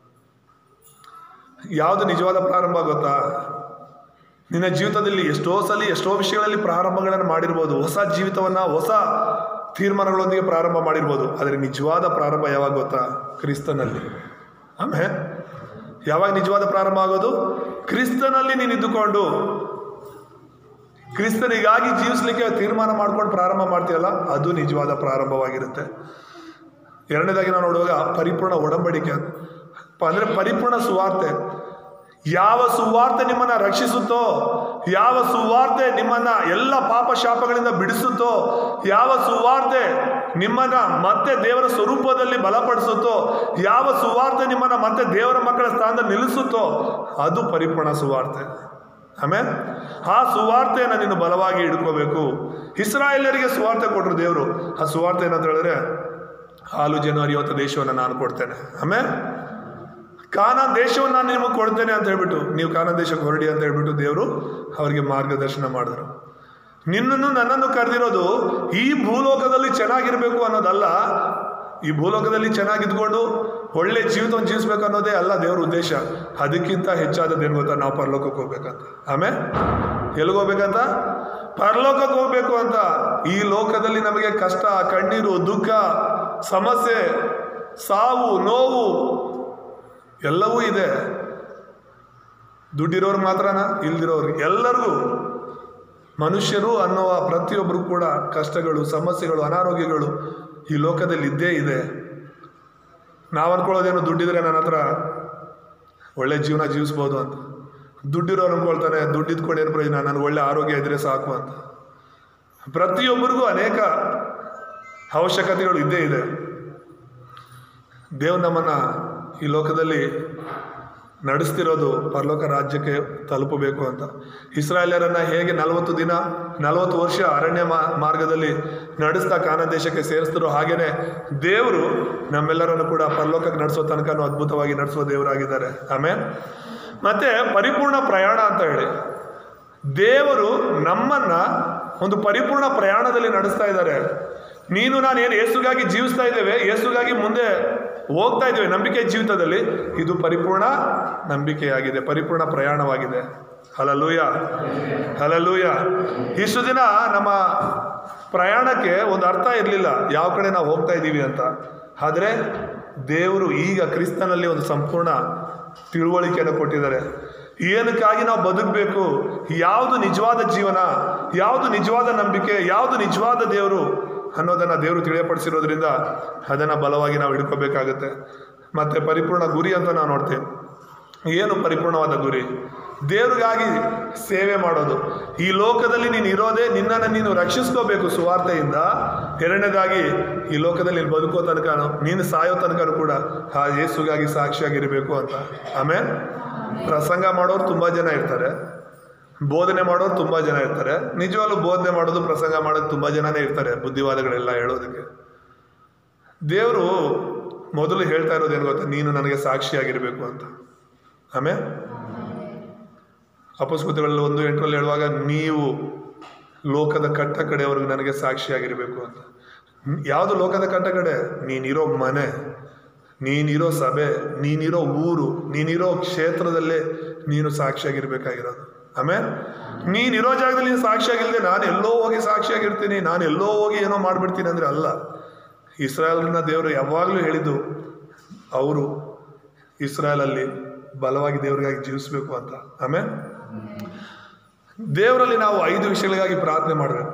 ಯಾವುದು ನಿಜವಾದ ಪ್ರಾರಂಭ ಗೊತ್ತಾ ನಿನ್ನ ಜೀವಿತದಲ್ಲಿ ಎಷ್ಟೋ ಸಲ ಎಷ್ಟೋ ವಿಷಯಗಳಲ್ಲಿ ಪ್ರಾರಂಭಗಳನ್ನು ಮಾಡಿರ್ಬೋದು ಹೊಸ ಜೀವಿತವನ್ನ ಹೊಸ ತೀರ್ಮಾನಗಳೊಂದಿಗೆ ಪ್ರಾರಂಭ ಮಾಡಿರ್ಬೋದು ಆದರೆ ನಿಜವಾದ ಪ್ರಾರಂಭ ಯಾವಾಗ ಗೊತ್ತಾ ಕ್ರಿಸ್ತನಲ್ಲಿ ಆಮೇಲೆ ಯಾವಾಗ ನಿಜವಾದ ಪ್ರಾರಂಭ ಆಗೋದು ಕ್ರಿಸ್ತನಲ್ಲಿ ನೀನು ಇದ್ದುಕೊಂಡು ಕ್ರಿಸ್ತನಿಗಾಗಿ ಜೀವಿಸ್ಲಿಕ್ಕೆ ತೀರ್ಮಾನ ಮಾಡ್ಕೊಂಡು ಪ್ರಾರಂಭ ಮಾಡ್ತೀಯಲ್ಲ ಅದು ನಿಜವಾದ ಪ್ರಾರಂಭವಾಗಿರುತ್ತೆ ಎರಡನೇದಾಗಿ ನಾವು ನೋಡುವಾಗ ಪರಿಪೂರ್ಣ ಒಡಂಬಡಿಕೆ ಅಂತ ಪ- ಅಂದ್ರೆ ಪರಿಪೂರ್ಣ ಸುವಾರ್ತೆ ಯಾವ ಸುವಾರ್ತೆ ನಿಮ್ಮನ್ನ ರಕ್ಷಿಸುತ್ತೋ ಯಾವ ಸುವಾರ್ತೆ ನಿಮ್ಮನ್ನ ಎಲ್ಲ ಪಾಪ ಶಾಪಗಳಿಂದ ಬಿಡಿಸುತ್ತೋ ಯಾವ ಸುವಾರ್ತೆ ನಿಮ್ಮನ್ನ ಮತ್ತೆ ದೇವರ ಸ್ವರೂಪದಲ್ಲಿ ಬಲಪಡಿಸುತ್ತೋ ಯಾವ ಸುವಾರ್ತೆ ನಿಮ್ಮನ್ನ ಮತ್ತೆ ದೇವರ ಮಕ್ಕಳ ಸ್ಥಾನದಲ್ಲಿ ನಿಲ್ಲಿಸುತ್ತೋ ಅದು ಪರಿಪೂರ್ಣ ಸುವಾರ್ತೆ ಆಮೇಲೆ ಆ ಸುವಾರ್ತೆಯನ್ನು ನೀನು ಬಲವಾಗಿ ಹಿಡ್ಕೋಬೇಕು ಇಸ್ರಾಯೇಲರಿಗೆ ಸುವಾರ್ತೆ ಕೊಟ್ಟರು ದೇವರು ಆ ಸುವಾರ್ತೆ ಏನಂತ ಹೇಳಿದ್ರೆ ಹಾಲು ಜನ ಅರಿಯುವಂಥ ದೇಶವನ್ನು ನಾನು ಕೊಡ್ತೇನೆ ಆಮೇಲೆ ಕಾನಾನ್ ದೇಶವನ್ನು ನಾನು ನಿಮಗೆ ಕೊಡ್ತೇನೆ ಅಂತ ಹೇಳ್ಬಿಟ್ಟು ನೀವು ಕಾನಾನ್ ದೇಶಕ್ಕೆ ಹೊರಡಿ ಅಂತ ಹೇಳ್ಬಿಟ್ಟು ದೇವರು ಅವರಿಗೆ ಮಾರ್ಗದರ್ಶನ ಮಾಡಿದ್ರು ನಿನ್ನನ್ನು ನನ್ನನ್ನು ಕರೆದಿರೋದು ಈ ಭೂಲೋಕದಲ್ಲಿ ಚೆನ್ನಾಗಿರ್ಬೇಕು ಅನ್ನೋದಲ್ಲ ಈ ಭೂಲೋಕದಲ್ಲಿ ಚೆನ್ನಾಗಿದ್ಕೊಂಡು ಒಳ್ಳೆ ಜೀವಿತವನ್ನು ಜೀವಿಸ್ಬೇಕು ಅನ್ನೋದೇ ಅಲ್ಲ ದೇವ್ರ ಉದ್ದೇಶ ಅದಕ್ಕಿಂತ ಹೆಚ್ಚಾದದ್ದು ಏನು ಗೊತ್ತಾ ನಾವು ಪರಲೋಕಕ್ಕೆ ಹೋಗ್ಬೇಕಂತ ಆಮೇಲೆ ಎಲ್ಲಿಗೆ ಹೋಗ್ಬೇಕಂತ ಪರಲೋಕಕ್ಕೆ ಹೋಗ್ಬೇಕು ಅಂತ ಈ ಲೋಕದಲ್ಲಿ ನಮಗೆ ಕಷ್ಟ ಕಣ್ಣೀರು ದುಃಖ ಸಮಸ್ಯೆ ಸಾವು ನೋವು ಎಲ್ಲವೂ ಇದೆ ದುಡ್ಡಿರೋರು ಮಾತ್ರನಾ ಇಲ್ದಿರೋರಿಗೆ ಎಲ್ಲರಿಗೂ ಮನುಷ್ಯರು ಅನ್ನುವ ಪ್ರತಿಯೊಬ್ಬರು ಕೂಡ ಕಷ್ಟಗಳು ಸಮಸ್ಯೆಗಳು ಅನಾರೋಗ್ಯಗಳು ಈ ಲೋಕದಲ್ಲಿ ಇದ್ದೇ ಇದೆ ನಾವು ಅನ್ಕೊಳ್ಳೋದೇನು ದುಡ್ಡಿದ್ರೆ ನನ್ನ ಹತ್ರ ಒಳ್ಳೆ ಜೀವನ ಜೀವಿಸ್ಬೋದು ಅಂತ ದುಡ್ಡಿರೋರು ಅನ್ಕೊಳ್ತಾನೆ ದುಡ್ಡು ಇದ್ಕೊಂಡು ಏನು ಪ್ರಯೋಜನ ನನಗೆ ಒಳ್ಳೆ ಆರೋಗ್ಯ ಇದ್ರೆ ಸಾಕು ಅಂತ ಪ್ರತಿಯೊಬ್ಬರಿಗೂ ಅನೇಕ ಅವಶ್ಯಕತೆಗಳು ಇದ್ದೇ ಇದೆ ದೇವ್ ನಮ್ಮನ್ನ ಈ ಲೋಕದಲ್ಲಿ ನಡೆಸ್ತಿರೋದು ಪರಲೋಕ ರಾಜ್ಯಕ್ಕೆ ತಲುಪಬೇಕು ಅಂತ ಇಸ್ರಾಯೇಲರನ್ನ ಹೇಗೆ ನಲವತ್ತು ದಿನ ನಲವತ್ತು ವರ್ಷ ಅರಣ್ಯ ಮಾ- ಮಾರ್ಗದಲ್ಲಿ ನಡೆಸ್ತಾ ಕಾನ ದೇಶಕ್ಕೆ ಸೇರಿಸಿದ್ರು ಹಾಗೇನೆ ದೇವರು ನಮ್ಮೆಲ್ಲರನ್ನು ಕೂಡ ಪರಲೋಕಕ್ಕೆ ನಡೆಸೋ ತನಕನೂ ಅದ್ಭುತವಾಗಿ ನಡೆಸುವ ದೇವರಾಗಿದ್ದಾರೆ ಆಮೇಲೆ ಮತ್ತೆ ಪರಿಪೂರ್ಣ ಪ್ರಯಾಣ ಅಂತ ಹೇಳಿ ದೇವರು ನಮ್ಮನ್ನ ಒಂದು ಪರಿಪೂರ್ಣ ಪ್ರಯಾಣದಲ್ಲಿ ನಡೆಸ್ತಾ ಇದ್ದಾರೆ ನೀನು ನಾನು ಏನು ಯೇಸುಗಾಗಿ ಜೀವಿಸ್ತಾ ಇದ್ದೇವೆ ಯೇಸುಗಾಗಿ ಮುಂದೆ ಹೋಗ್ತಾ ಇದ್ದೇವೆ ನಂಬಿಕೆ ಜೀವಿತದಲ್ಲಿ ಇದು ಪರಿಪೂರ್ಣ ನಂಬಿಕೆಯಾಗಿದೆ ಪರಿಪೂರ್ಣ ಪ್ರಯಾಣವಾಗಿದೆ ಹಲಲೂಯ ಹಲಲೂಯ ಇಷ್ಟು ದಿನ ನಮ್ಮ ಪ್ರಯಾಣಕ್ಕೆ ಒಂದು ಅರ್ಥ ಇರಲಿಲ್ಲ ಯಾವ ಕಡೆ ನಾವು ಹೋಗ್ತಾ ಇದ್ದೀವಿ ಅಂತ ಆದರೆ ದೇವರು ಈಗ ಕ್ರಿಸ್ತನಲ್ಲಿ ಒಂದು ಸಂಪೂರ್ಣ ತಿಳುವಳಿಕೆಯನ್ನು ಕೊಟ್ಟಿದ್ದಾರೆ ಏನಕ್ಕಾಗಿ ನಾವು ಬದುಕಬೇಕು ಯಾವುದು ನಿಜವಾದ ಜೀವನ ಯಾವುದು ನಿಜವಾದ ನಂಬಿಕೆ ಯಾವುದು ನಿಜವಾದ ದೇವರು ಅನ್ನೋದನ್ನು ದೇವರು ತಿಳಿಯಪಡಿಸಿರೋದ್ರಿಂದ ಅದನ್ನು ಬಲವಾಗಿ ನಾವು ಹಿಡ್ಕೋಬೇಕಾಗುತ್ತೆ ಮತ್ತು ಪರಿಪೂರ್ಣ ಗುರಿ ಅಂತ ನಾವು ನೋಡ್ತೇವೆ ಏನು ಪರಿಪೂರ್ಣವಾದ ಗುರಿ ದೇವ್ರಿಗಾಗಿ ಸೇವೆ ಮಾಡೋದು ಈ ಲೋಕದಲ್ಲಿ ನೀನು ಇರೋದೇ ನಿನ್ನನ್ನು ನೀನು ರಕ್ಷಿಸ್ಕೋಬೇಕು ಸುವಾರ್ತೆಯಿಂದ ಎರಡನೇದಾಗಿ ಈ ಲೋಕದಲ್ಲಿ ನೀನು ಬದುಕೋ ತನಕ ನೀನು ಸಾಯೋ ತನಕ ಕೂಡ ಆ ಯೇಸುಗಾಗಿ ಸಾಕ್ಷಿಯಾಗಿರಬೇಕು ಅಂತ ಆಮೇಲೆ ಪ್ರಸಂಗ ಮಾಡೋರು ತುಂಬ ಜನ ಇರ್ತಾರೆ ಬೋಧನೆ ಮಾಡೋರು ತುಂಬ ಜನ ಇರ್ತಾರೆ ನಿಜವಾಗ್ಲೂ ಬೋಧನೆ ಮಾಡೋದು ಪ್ರಸಂಗ ಮಾಡೋದು ತುಂಬ ಜನನೇ ಇರ್ತಾರೆ ಬುದ್ಧಿವಾದಗಳೆಲ್ಲ ಹೇಳೋದಕ್ಕೆ ದೇವರು ಮೊದಲು ಹೇಳ್ತಾ ಇರೋದು ಏನು ಗೊತ್ತಾ ನೀನು ನನಗೆ ಸಾಕ್ಷಿಯಾಗಿರಬೇಕು ಅಂತ ಆಮೇಲೆ ಅಪಸ್ಕೃತಿಗಳಲ್ಲಿ ಒಂದು ಎಂಟರಲ್ಲಿ ಹೇಳುವಾಗ ನೀವು ಲೋಕದ ಕಟ್ಟ ಕಡೆಯವರೆಗೂ ನನಗೆ ಸಾಕ್ಷಿಯಾಗಿರಬೇಕು ಅಂತ ಯಾವುದು ಲೋಕದ ಕಟ್ಟ ಕಡೆ ನೀನಿರೋ ಮನೆ ನೀನಿರೋ ಸಭೆ ನೀನಿರೋ ಊರು ನೀನಿರೋ ಕ್ಷೇತ್ರದಲ್ಲೇ ನೀನು ಸಾಕ್ಷಿಯಾಗಿರ್ಬೇಕಾಗಿರೋದು ಆಮೇಲೆ ನೀನಿರೋ ಜಾಗದಲ್ಲಿ ನೀನು ಸಾಕ್ಷಿಯಾಗಿಲ್ಲದೆ ನಾನು ಎಲ್ಲೋ ಹೋಗಿ ಸಾಕ್ಷಿಯಾಗಿರ್ತೀನಿ ನಾನು ಎಲ್ಲೋ ಹೋಗಿ ಏನೋ ಮಾಡಿಬಿಡ್ತೀನಿ ಅಂದರೆ ಅಲ್ಲ ಇಸ್ರಾಯಲ್ನ ದೇವರು ಯಾವಾಗಲೂ ಹೇಳಿದ್ದು ಅವರು ಇಸ್ರಾಯಲಲ್ಲಿ ಬಲವಾಗಿ ದೇವರಿಗಾಗಿ ಜೀವಿಸಬೇಕು ಅಂತ ಆಮೇಲೆ ದೇವರಲ್ಲಿ ನಾವು ಐದು ವಿಷಯಗಳಿಗಾಗಿ ಪ್ರಾರ್ಥನೆ ಮಾಡಬೇಕು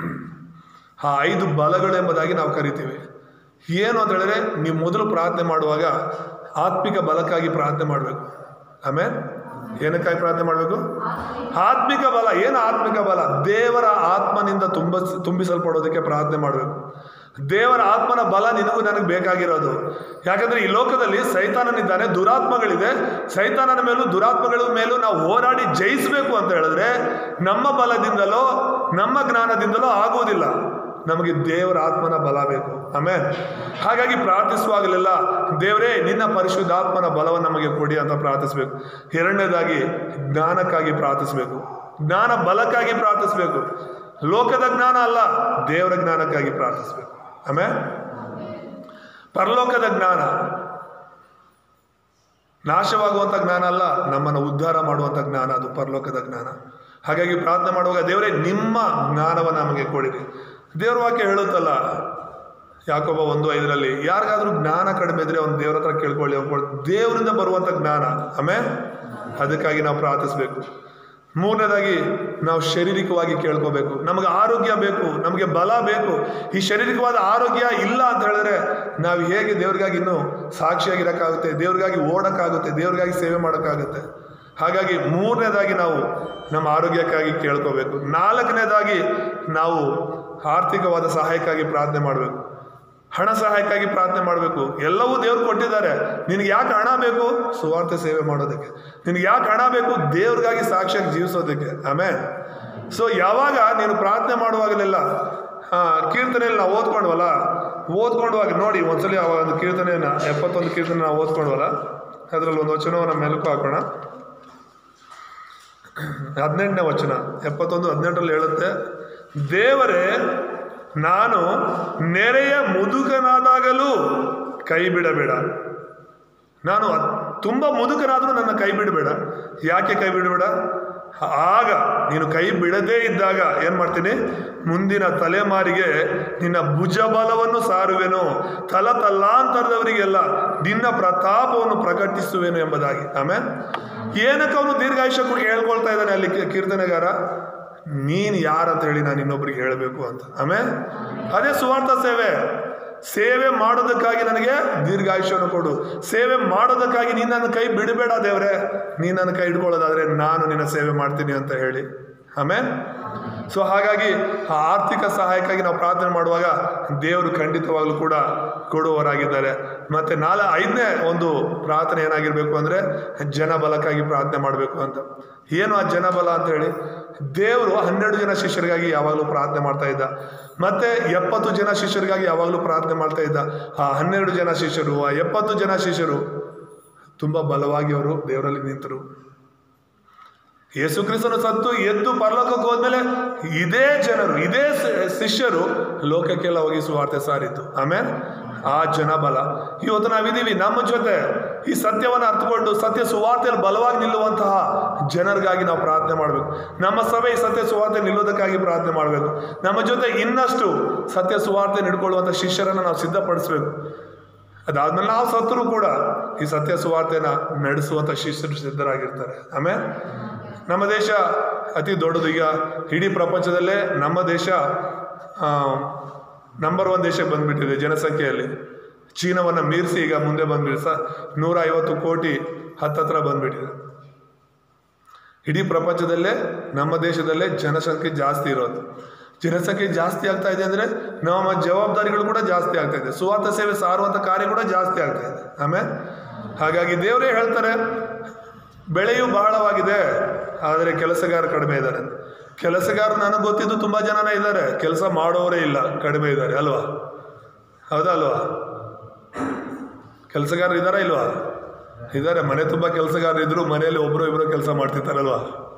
ಆ ಐದು ಬಲಗಳೆಂಬುದಾಗಿ ನಾವು ಕರಿತೀವಿ ಏನು ಅಂತ ಹೇಳಿದ್ರೆ ನೀವು ಮೊದಲು ಪ್ರಾರ್ಥನೆ ಮಾಡುವಾಗ ಆತ್ಮಿಕ ಬಲಕ್ಕಾಗಿ ಪ್ರಾರ್ಥನೆ ಮಾಡಬೇಕು ಆಮೇಲೆ ಏನಕ್ಕಾಗಿ ಪ್ರಾರ್ಥನೆ ಮಾಡಬೇಕು ಆತ್ಮಿಕ ಬಲ ಏನು ಆತ್ಮಿಕ ಬಲ ದೇವರ ಆತ್ಮನಿಂದ ತುಂಬ ತುಂಬಿಸಲ್ಪಡೋದಕ್ಕೆ ಪ್ರಾರ್ಥನೆ ಮಾಡಬೇಕು ದೇವರ ಆತ್ಮನ ಬಲ ನಿನಗೂ ನನಗೆ ಬೇಕಾಗಿರೋದು ಯಾಕಂದ್ರೆ ಈ ಲೋಕದಲ್ಲಿ ಸೈತಾನನಿದ್ದಾನೆ ದುರಾತ್ಮಗಳಿದೆ ಸೈತಾನನ ಮೇಲೂ ದುರಾತ್ಮಗಳ ಮೇಲೂ ನಾವು ಹೋರಾಡಿ ಜಯಿಸಬೇಕು ಅಂತ ಹೇಳಿದ್ರೆ ನಮ್ಮ ಬಲದಿಂದಲೋ ನಮ್ಮ ಜ್ಞಾನದಿಂದಲೋ ಆಗುವುದಿಲ್ಲ ನಮಗೆ ದೇವರ ಆತ್ಮನ ಬಲ ಬೇಕು ಆಮೇಲೆ ಹಾಗಾಗಿ ಪ್ರಾರ್ಥಿಸುವಾಗಲೆಲ್ಲ ದೇವರೇ ನಿನ್ನ ಪರಿಶುದ್ಧಾತ್ಮನ ಬಲವನ್ನು ನಮಗೆ ಕೊಡಿ ಅಂತ ಪ್ರಾರ್ಥಿಸ್ಬೇಕು ಎರಡನೇದಾಗಿ ಜ್ಞಾನಕ್ಕಾಗಿ ಪ್ರಾರ್ಥಿಸ್ಬೇಕು ಜ್ಞಾನ ಬಲಕ್ಕಾಗಿ ಪ್ರಾರ್ಥಿಸ್ಬೇಕು ಲೋಕದ ಜ್ಞಾನ ಅಲ್ಲ ದೇವರ ಜ್ಞಾನಕ್ಕಾಗಿ ಪ್ರಾರ್ಥಿಸ್ಬೇಕು ಆಮೇಲೆ ಪರಲೋಕದ ಜ್ಞಾನ ನಾಶವಾಗುವಂಥ ಜ್ಞಾನ ಅಲ್ಲ ನಮ್ಮನ್ನು ಉದ್ಧಾರ ಮಾಡುವಂಥ ಜ್ಞಾನ ಅದು ಪರಲೋಕದ ಜ್ಞಾನ ಹಾಗಾಗಿ ಪ್ರಾರ್ಥನೆ ಮಾಡುವಾಗ ದೇವರೇ ನಿಮ್ಮ ಜ್ಞಾನವನ್ನು ನಮಗೆ ಕೊಡಿರಿ ದೇವ್ರ ವಾಕ್ಯ ಹೇಳುತ್ತಲ್ಲ ಯಾಕೊಬ್ಬ ಒಂದು ಐದರಲ್ಲಿ ಯಾರಿಗಾದ್ರೂ ಜ್ಞಾನ ಕಡಿಮೆ ಇದ್ರೆ ಅವ್ನು ದೇವ್ರ ಹತ್ರ ಕೇಳ್ಕೊಳ್ಳಿ ಅವ್ನು ಕೊಡ್- ದೇವರಿಂದ ಬರುವಂಥ ಜ್ಞಾನ ಆಮೇಲೆ ಅದಕ್ಕಾಗಿ ನಾವು ಪ್ರಾರ್ಥಿಸ್ಬೇಕು ಮೂರನೇದಾಗಿ ನಾವು ಶಾರೀರಿಕವಾಗಿ ಕೇಳ್ಕೋಬೇಕು ನಮಗೆ ಆರೋಗ್ಯ ಬೇಕು ನಮಗೆ ಬಲ ಬೇಕು ಈ ಶಾರೀರಿಕವಾದ ಆರೋಗ್ಯ ಇಲ್ಲ ಅಂತ ಹೇಳಿದ್ರೆ ನಾವು ಹೇಗೆ ದೇವ್ರಿಗಾಗಿ ಇನ್ನೂ ಸಾಕ್ಷಿಯಾಗಿರೋಕ್ಕಾಗುತ್ತೆ ದೇವ್ರಿಗಾಗಿ ಓಡೋಕ್ಕಾಗುತ್ತೆ ದೇವ್ರಿಗಾಗಿ ಸೇವೆ ಮಾಡೋಕ್ಕಾಗುತ್ತೆ ಹಾಗಾಗಿ ಮೂರನೇದಾಗಿ ನಾವು ನಮ್ಮ ಆರೋಗ್ಯಕ್ಕಾಗಿ ಕೇಳ್ಕೋಬೇಕು ನಾಲ್ಕನೇದಾಗಿ ನಾವು ಆರ್ಥಿಕವಾದ ಸಹಾಯಕ್ಕಾಗಿ ಪ್ರಾರ್ಥನೆ ಮಾಡಬೇಕು ಹಣ ಸಹಾಯಕ್ಕಾಗಿ ಪ್ರಾರ್ಥನೆ ಮಾಡಬೇಕು ಎಲ್ಲವೂ ದೇವ್ರು ಕೊಟ್ಟಿದ್ದಾರೆ ನಿನಗೆ ಯಾಕೆ ಹಣ ಬೇಕು ಸುವಾರ್ತೆ ಸೇವೆ ಮಾಡೋದಕ್ಕೆ ನಿನಗೆ ಯಾಕೆ ಹಣ ಬೇಕು ದೇವ್ರಿಗಾಗಿ ಸಾಕ್ಷಿಯಾಗಿ ಜೀವಿಸೋದಕ್ಕೆ ಆಮೇಲೆ ಸೊ ಯಾವಾಗ ನೀನು ಪ್ರಾರ್ಥನೆ ಮಾಡುವಾಗಲೆಲ್ಲ ಆ, ಕೀರ್ತನೆಯಲ್ಲಿ ನಾವು ಓದ್ಕೊಂಡ್ವಲ್ಲ ಓದ್ಕೊಂಡುವಾಗ ನೋಡಿ ಒಂದ್ಸಲಿ ಆ ಒಂದು ಕೀರ್ತನೆಯನ್ನ ಎಪ್ಪತ್ತೊಂದು ಕೀರ್ತನೆ ನಾವು ಓದ್ಕೊಂಡ್ವಲ್ಲ ಅದರಲ್ಲಿ ಒಂದು ವಚನವನ್ನು ಮೆಲುಕು ಹಾಕೋಣ ಹದಿನೆಂಟನೇ ವಚನ ಎಪ್ಪತ್ತೊಂದು ಹದಿನೆಂಟರಲ್ಲಿ ಹೇಳುತ್ತೆ ದೇವರೇ ನಾನು ನೆರೆಯ ಮುದುಕನಾದಾಗಲೂ ಕೈ ಬಿಡಬೇಡ ನಾನು ಅದ್- ತುಂಬ ಮುದುಕನಾದರೂ ನನ್ನ ಕೈ ಬಿಡಬೇಡ ಯಾಕೆ ಕೈ ಬಿಡಬೇಡ ಆಗ ನೀನು ಕೈ ಬಿಡದೇ ಇದ್ದಾಗ ಏನು ಮಾಡ್ತೀನಿ ಮುಂದಿನ ತಲೆಮಾರಿಗೆ ನಿನ್ನ ಭುಜಬಲವನ್ನು ಸಾರುವೆನು ತಲ ತಲಾಂತರದವರಿಗೆಲ್ಲ ನಿನ್ನ ಪ್ರತಾಪವನ್ನು ಪ್ರಕಟಿಸುವೆನು ಎಂಬುದಾಗಿ ಆಮೇಲೆ ಏನಕ್ಕೆ ಅವನು ದೀರ್ಘಾಯುಷ್ಯಕ್ಕೂ ಹೇಳ್ಕೊಳ್ತಾ ಇದ್ದಾನೆ ಅಲ್ಲಿ ಕೀ- ಕೀರ್ತನೆಗಾರ ನೀನು ಯಾರಂತ ಹೇಳಿ ನಾನು ಇನ್ನೊಬ್ರಿಗೆ ಹೇಳಬೇಕು ಅಂತ ಆಮೇಲೆ ಅದೇ ಸುವಾರ್ಥ ಸೇವೆ ಸೇವೆ ಮಾಡೋದಕ್ಕಾಗಿ ನನಗೆ ದೀರ್ಘಾಯುಷ್ಯವನ್ನು ಕೊಡು ಸೇವೆ ಮಾಡೋದಕ್ಕಾಗಿ ನೀನು ನನ್ನ ಕೈ ಬಿಡಬೇಡ ದೇವ್ರೆ ನೀನು ನನ್ನ ಕೈ ಹಿಡ್ಕೊಳ್ಳೋದಾದ್ರೆ ನಾನು ನಿನ್ನ ಸೇವೆ ಮಾಡ್ತೀನಿ ಅಂತ ಹೇಳಿ ಆಮೇಲೆ ಸೊ ಹಾಗಾಗಿ ಆ ಆರ್ಥಿಕ ಸಹಾಯಕ್ಕಾಗಿ ನಾವು ಪ್ರಾರ್ಥನೆ ಮಾಡುವಾಗ ದೇವರು ಖಂಡಿತವಾಗ್ಲೂ ಕೂಡ ಕೊಡುವವರಾಗಿದ್ದಾರೆ ಮತ್ತೆ ನಾಲ ಐದನೇ ಒಂದು ಪ್ರಾರ್ಥನೆ ಏನಾಗಿರ್ಬೇಕು ಅಂದ್ರೆ ಜನಬಲಕ್ಕಾಗಿ ಪ್ರಾರ್ಥನೆ ಮಾಡಬೇಕು ಅಂತ ಏನು ಆ ಜನಬಲ ಅಂತ ಹೇಳಿ ದೇವರು ಹನ್ನೆರಡು ಜನ ಶಿಷ್ಯರಿಗಾಗಿ ಯಾವಾಗಲೂ ಪ್ರಾರ್ಥನೆ ಮಾಡ್ತಾ ಇದ್ದ ಮತ್ತೆ ಎಪ್ಪತ್ತು ಜನ ಶಿಷ್ಯರಿಗಾಗಿ ಯಾವಾಗಲೂ ಪ್ರಾರ್ಥನೆ ಮಾಡ್ತಾ ಇದ್ದ ಆ ಹನ್ನೆರಡು ಜನ ಶಿಷ್ಯರು ಆ ಎಪ್ಪತ್ತು ಜನ ಶಿಷ್ಯರು ತುಂಬಾ ಬಲವಾಗಿ ಅವರು ದೇವರಲ್ಲಿ ನಿಂತರು ಯೇಸು ಕ್ರಿಸ್ತನು ಸತ್ತು ಎದ್ದು ಪರಲೋಕಕ್ಕೆ ಹೋದ್ಮೇಲೆ ಇದೇ ಜನರು ಇದೇ ಸ- ಶಿಷ್ಯರು ಲೋಕಕ್ಕೆಲ್ಲ ಹೋಗಿ ಸುವಾರ್ತೆ ಸಾರಿತು ಆಮೇಲೆ ಆ ಜನಬಲ ಇವತ್ತು ನಾವಿದ್ದೀವಿ ನಮ್ಮ ಜೊತೆ ಈ ಸತ್ಯವನ್ನು ಅರ್ಥಕೊಂಡು ಸತ್ಯ ಸುವಾರ್ತೆಯಲ್ಲಿ ಬಲವಾಗಿ ನಿಲ್ಲುವಂತಹ ಜನರಿಗಾಗಿ ನಾವು ಪ್ರಾರ್ಥನೆ ಮಾಡಬೇಕು ನಮ್ಮ ಸಭೆ ಈ ಸತ್ಯ ಸುವಾರ್ತೆ ನಿಲ್ಲೋದಕ್ಕಾಗಿ ಪ್ರಾರ್ಥನೆ ಮಾಡಬೇಕು ನಮ್ಮ ಜೊತೆ ಇನ್ನಷ್ಟು ಸತ್ಯ ಸುವಾರ್ತೆ ನಿಡ್ಕೊಳ್ಳುವಂಥ ಶಿಷ್ಯರನ್ನು ನಾವು ಸಿದ್ಧಪಡಿಸ್ಬೇಕು ಅದಾದ್ಮೇಲೆ ನಾವು ಸತ್ತರೂ ಕೂಡ ಈ ಸತ್ಯ ಸುವಾರ್ತೆನ ನಡೆಸುವಂತ ಶಿಷ್ಯರು ಸಿದ್ಧರಾಗಿರ್ತಾರೆ ಆಮೇಲೆ ನಮ್ಮ ದೇಶ ಅತಿ ದೊಡ್ಡದು ಈಗ ಇಡೀ ಪ್ರಪಂಚದಲ್ಲೇ ನಮ್ಮ ದೇಶ ನಂಬರ್ ಒನ್ ದೇಶಕ್ಕೆ ಬಂದ್ಬಿಟ್ಟಿದೆ ಜನಸಂಖ್ಯೆಯಲ್ಲಿ ಚೀನಾವನ್ನ ಮೀರಿಸಿ ಈಗ ಮುಂದೆ ಬಂದ್ಬಿಟ್ಟು ಸ ನೂರ ಐವತ್ತು ಕೋಟಿ ಹತ್ತತ್ರ ಬಂದ್ಬಿಟ್ಟಿದೆ ಇಡೀ ಪ್ರಪಂಚದಲ್ಲೇ ನಮ್ಮ ದೇಶದಲ್ಲೇ ಜನಸಂಖ್ಯೆ ಜಾಸ್ತಿ ಇರೋದು ಜನಸಂಖ್ಯೆ ಜಾಸ್ತಿ ಆಗ್ತಾ ಇದೆ ಅಂದ್ರೆ ನಮ್ಮ ಜವಾಬ್ದಾರಿಗಳು ಕೂಡ ಜಾಸ್ತಿ ಆಗ್ತಾ ಇದೆ ಸುವಾರ್ಥ ಸೇವೆ ಸಾರುವಂತ ಕಾರ್ಯ ಕೂಡ ಜಾಸ್ತಿ ಆಗ್ತಾ ಇದೆ ಆಮೇಲೆ ಹಾಗಾಗಿ ದೇವರೇ ಹೇಳ್ತಾರೆ ಬೆಳೆಯು ಬಹಳವಾಗಿದೆ ಆದರೆ ಕೆಲಸಗಾರ ಕಡಿಮೆ ಇದ್ದಾರೆ ಕೆಲಸಗಾರರು ನನಗೆ ಗೊತ್ತಿದ್ದು ತುಂಬಾ ಜನನೇ ಇದ್ದಾರೆ ಕೆಲಸ ಮಾಡೋರೇ ಇಲ್ಲ ಕಡಿಮೆ ಇದ್ದಾರೆ ಅಲ್ವಾ ಹೌದಾ ಅಲ್ವಾ ಕೆಲಸಗಾರರು ಇದ್ದಾರಾ ಇಲ್ವಾ ಇದ್ದಾರೆ ಮನೆ ತುಂಬ ಕೆಲಸಗಾರರು ಇದ್ರು ಮನೆಯಲ್ಲಿ ಒಬ್ರು ಇಬ್ರು ಕೆಲಸ ಮಾಡ್ತಿರ್ತಾರಲ್ವಾ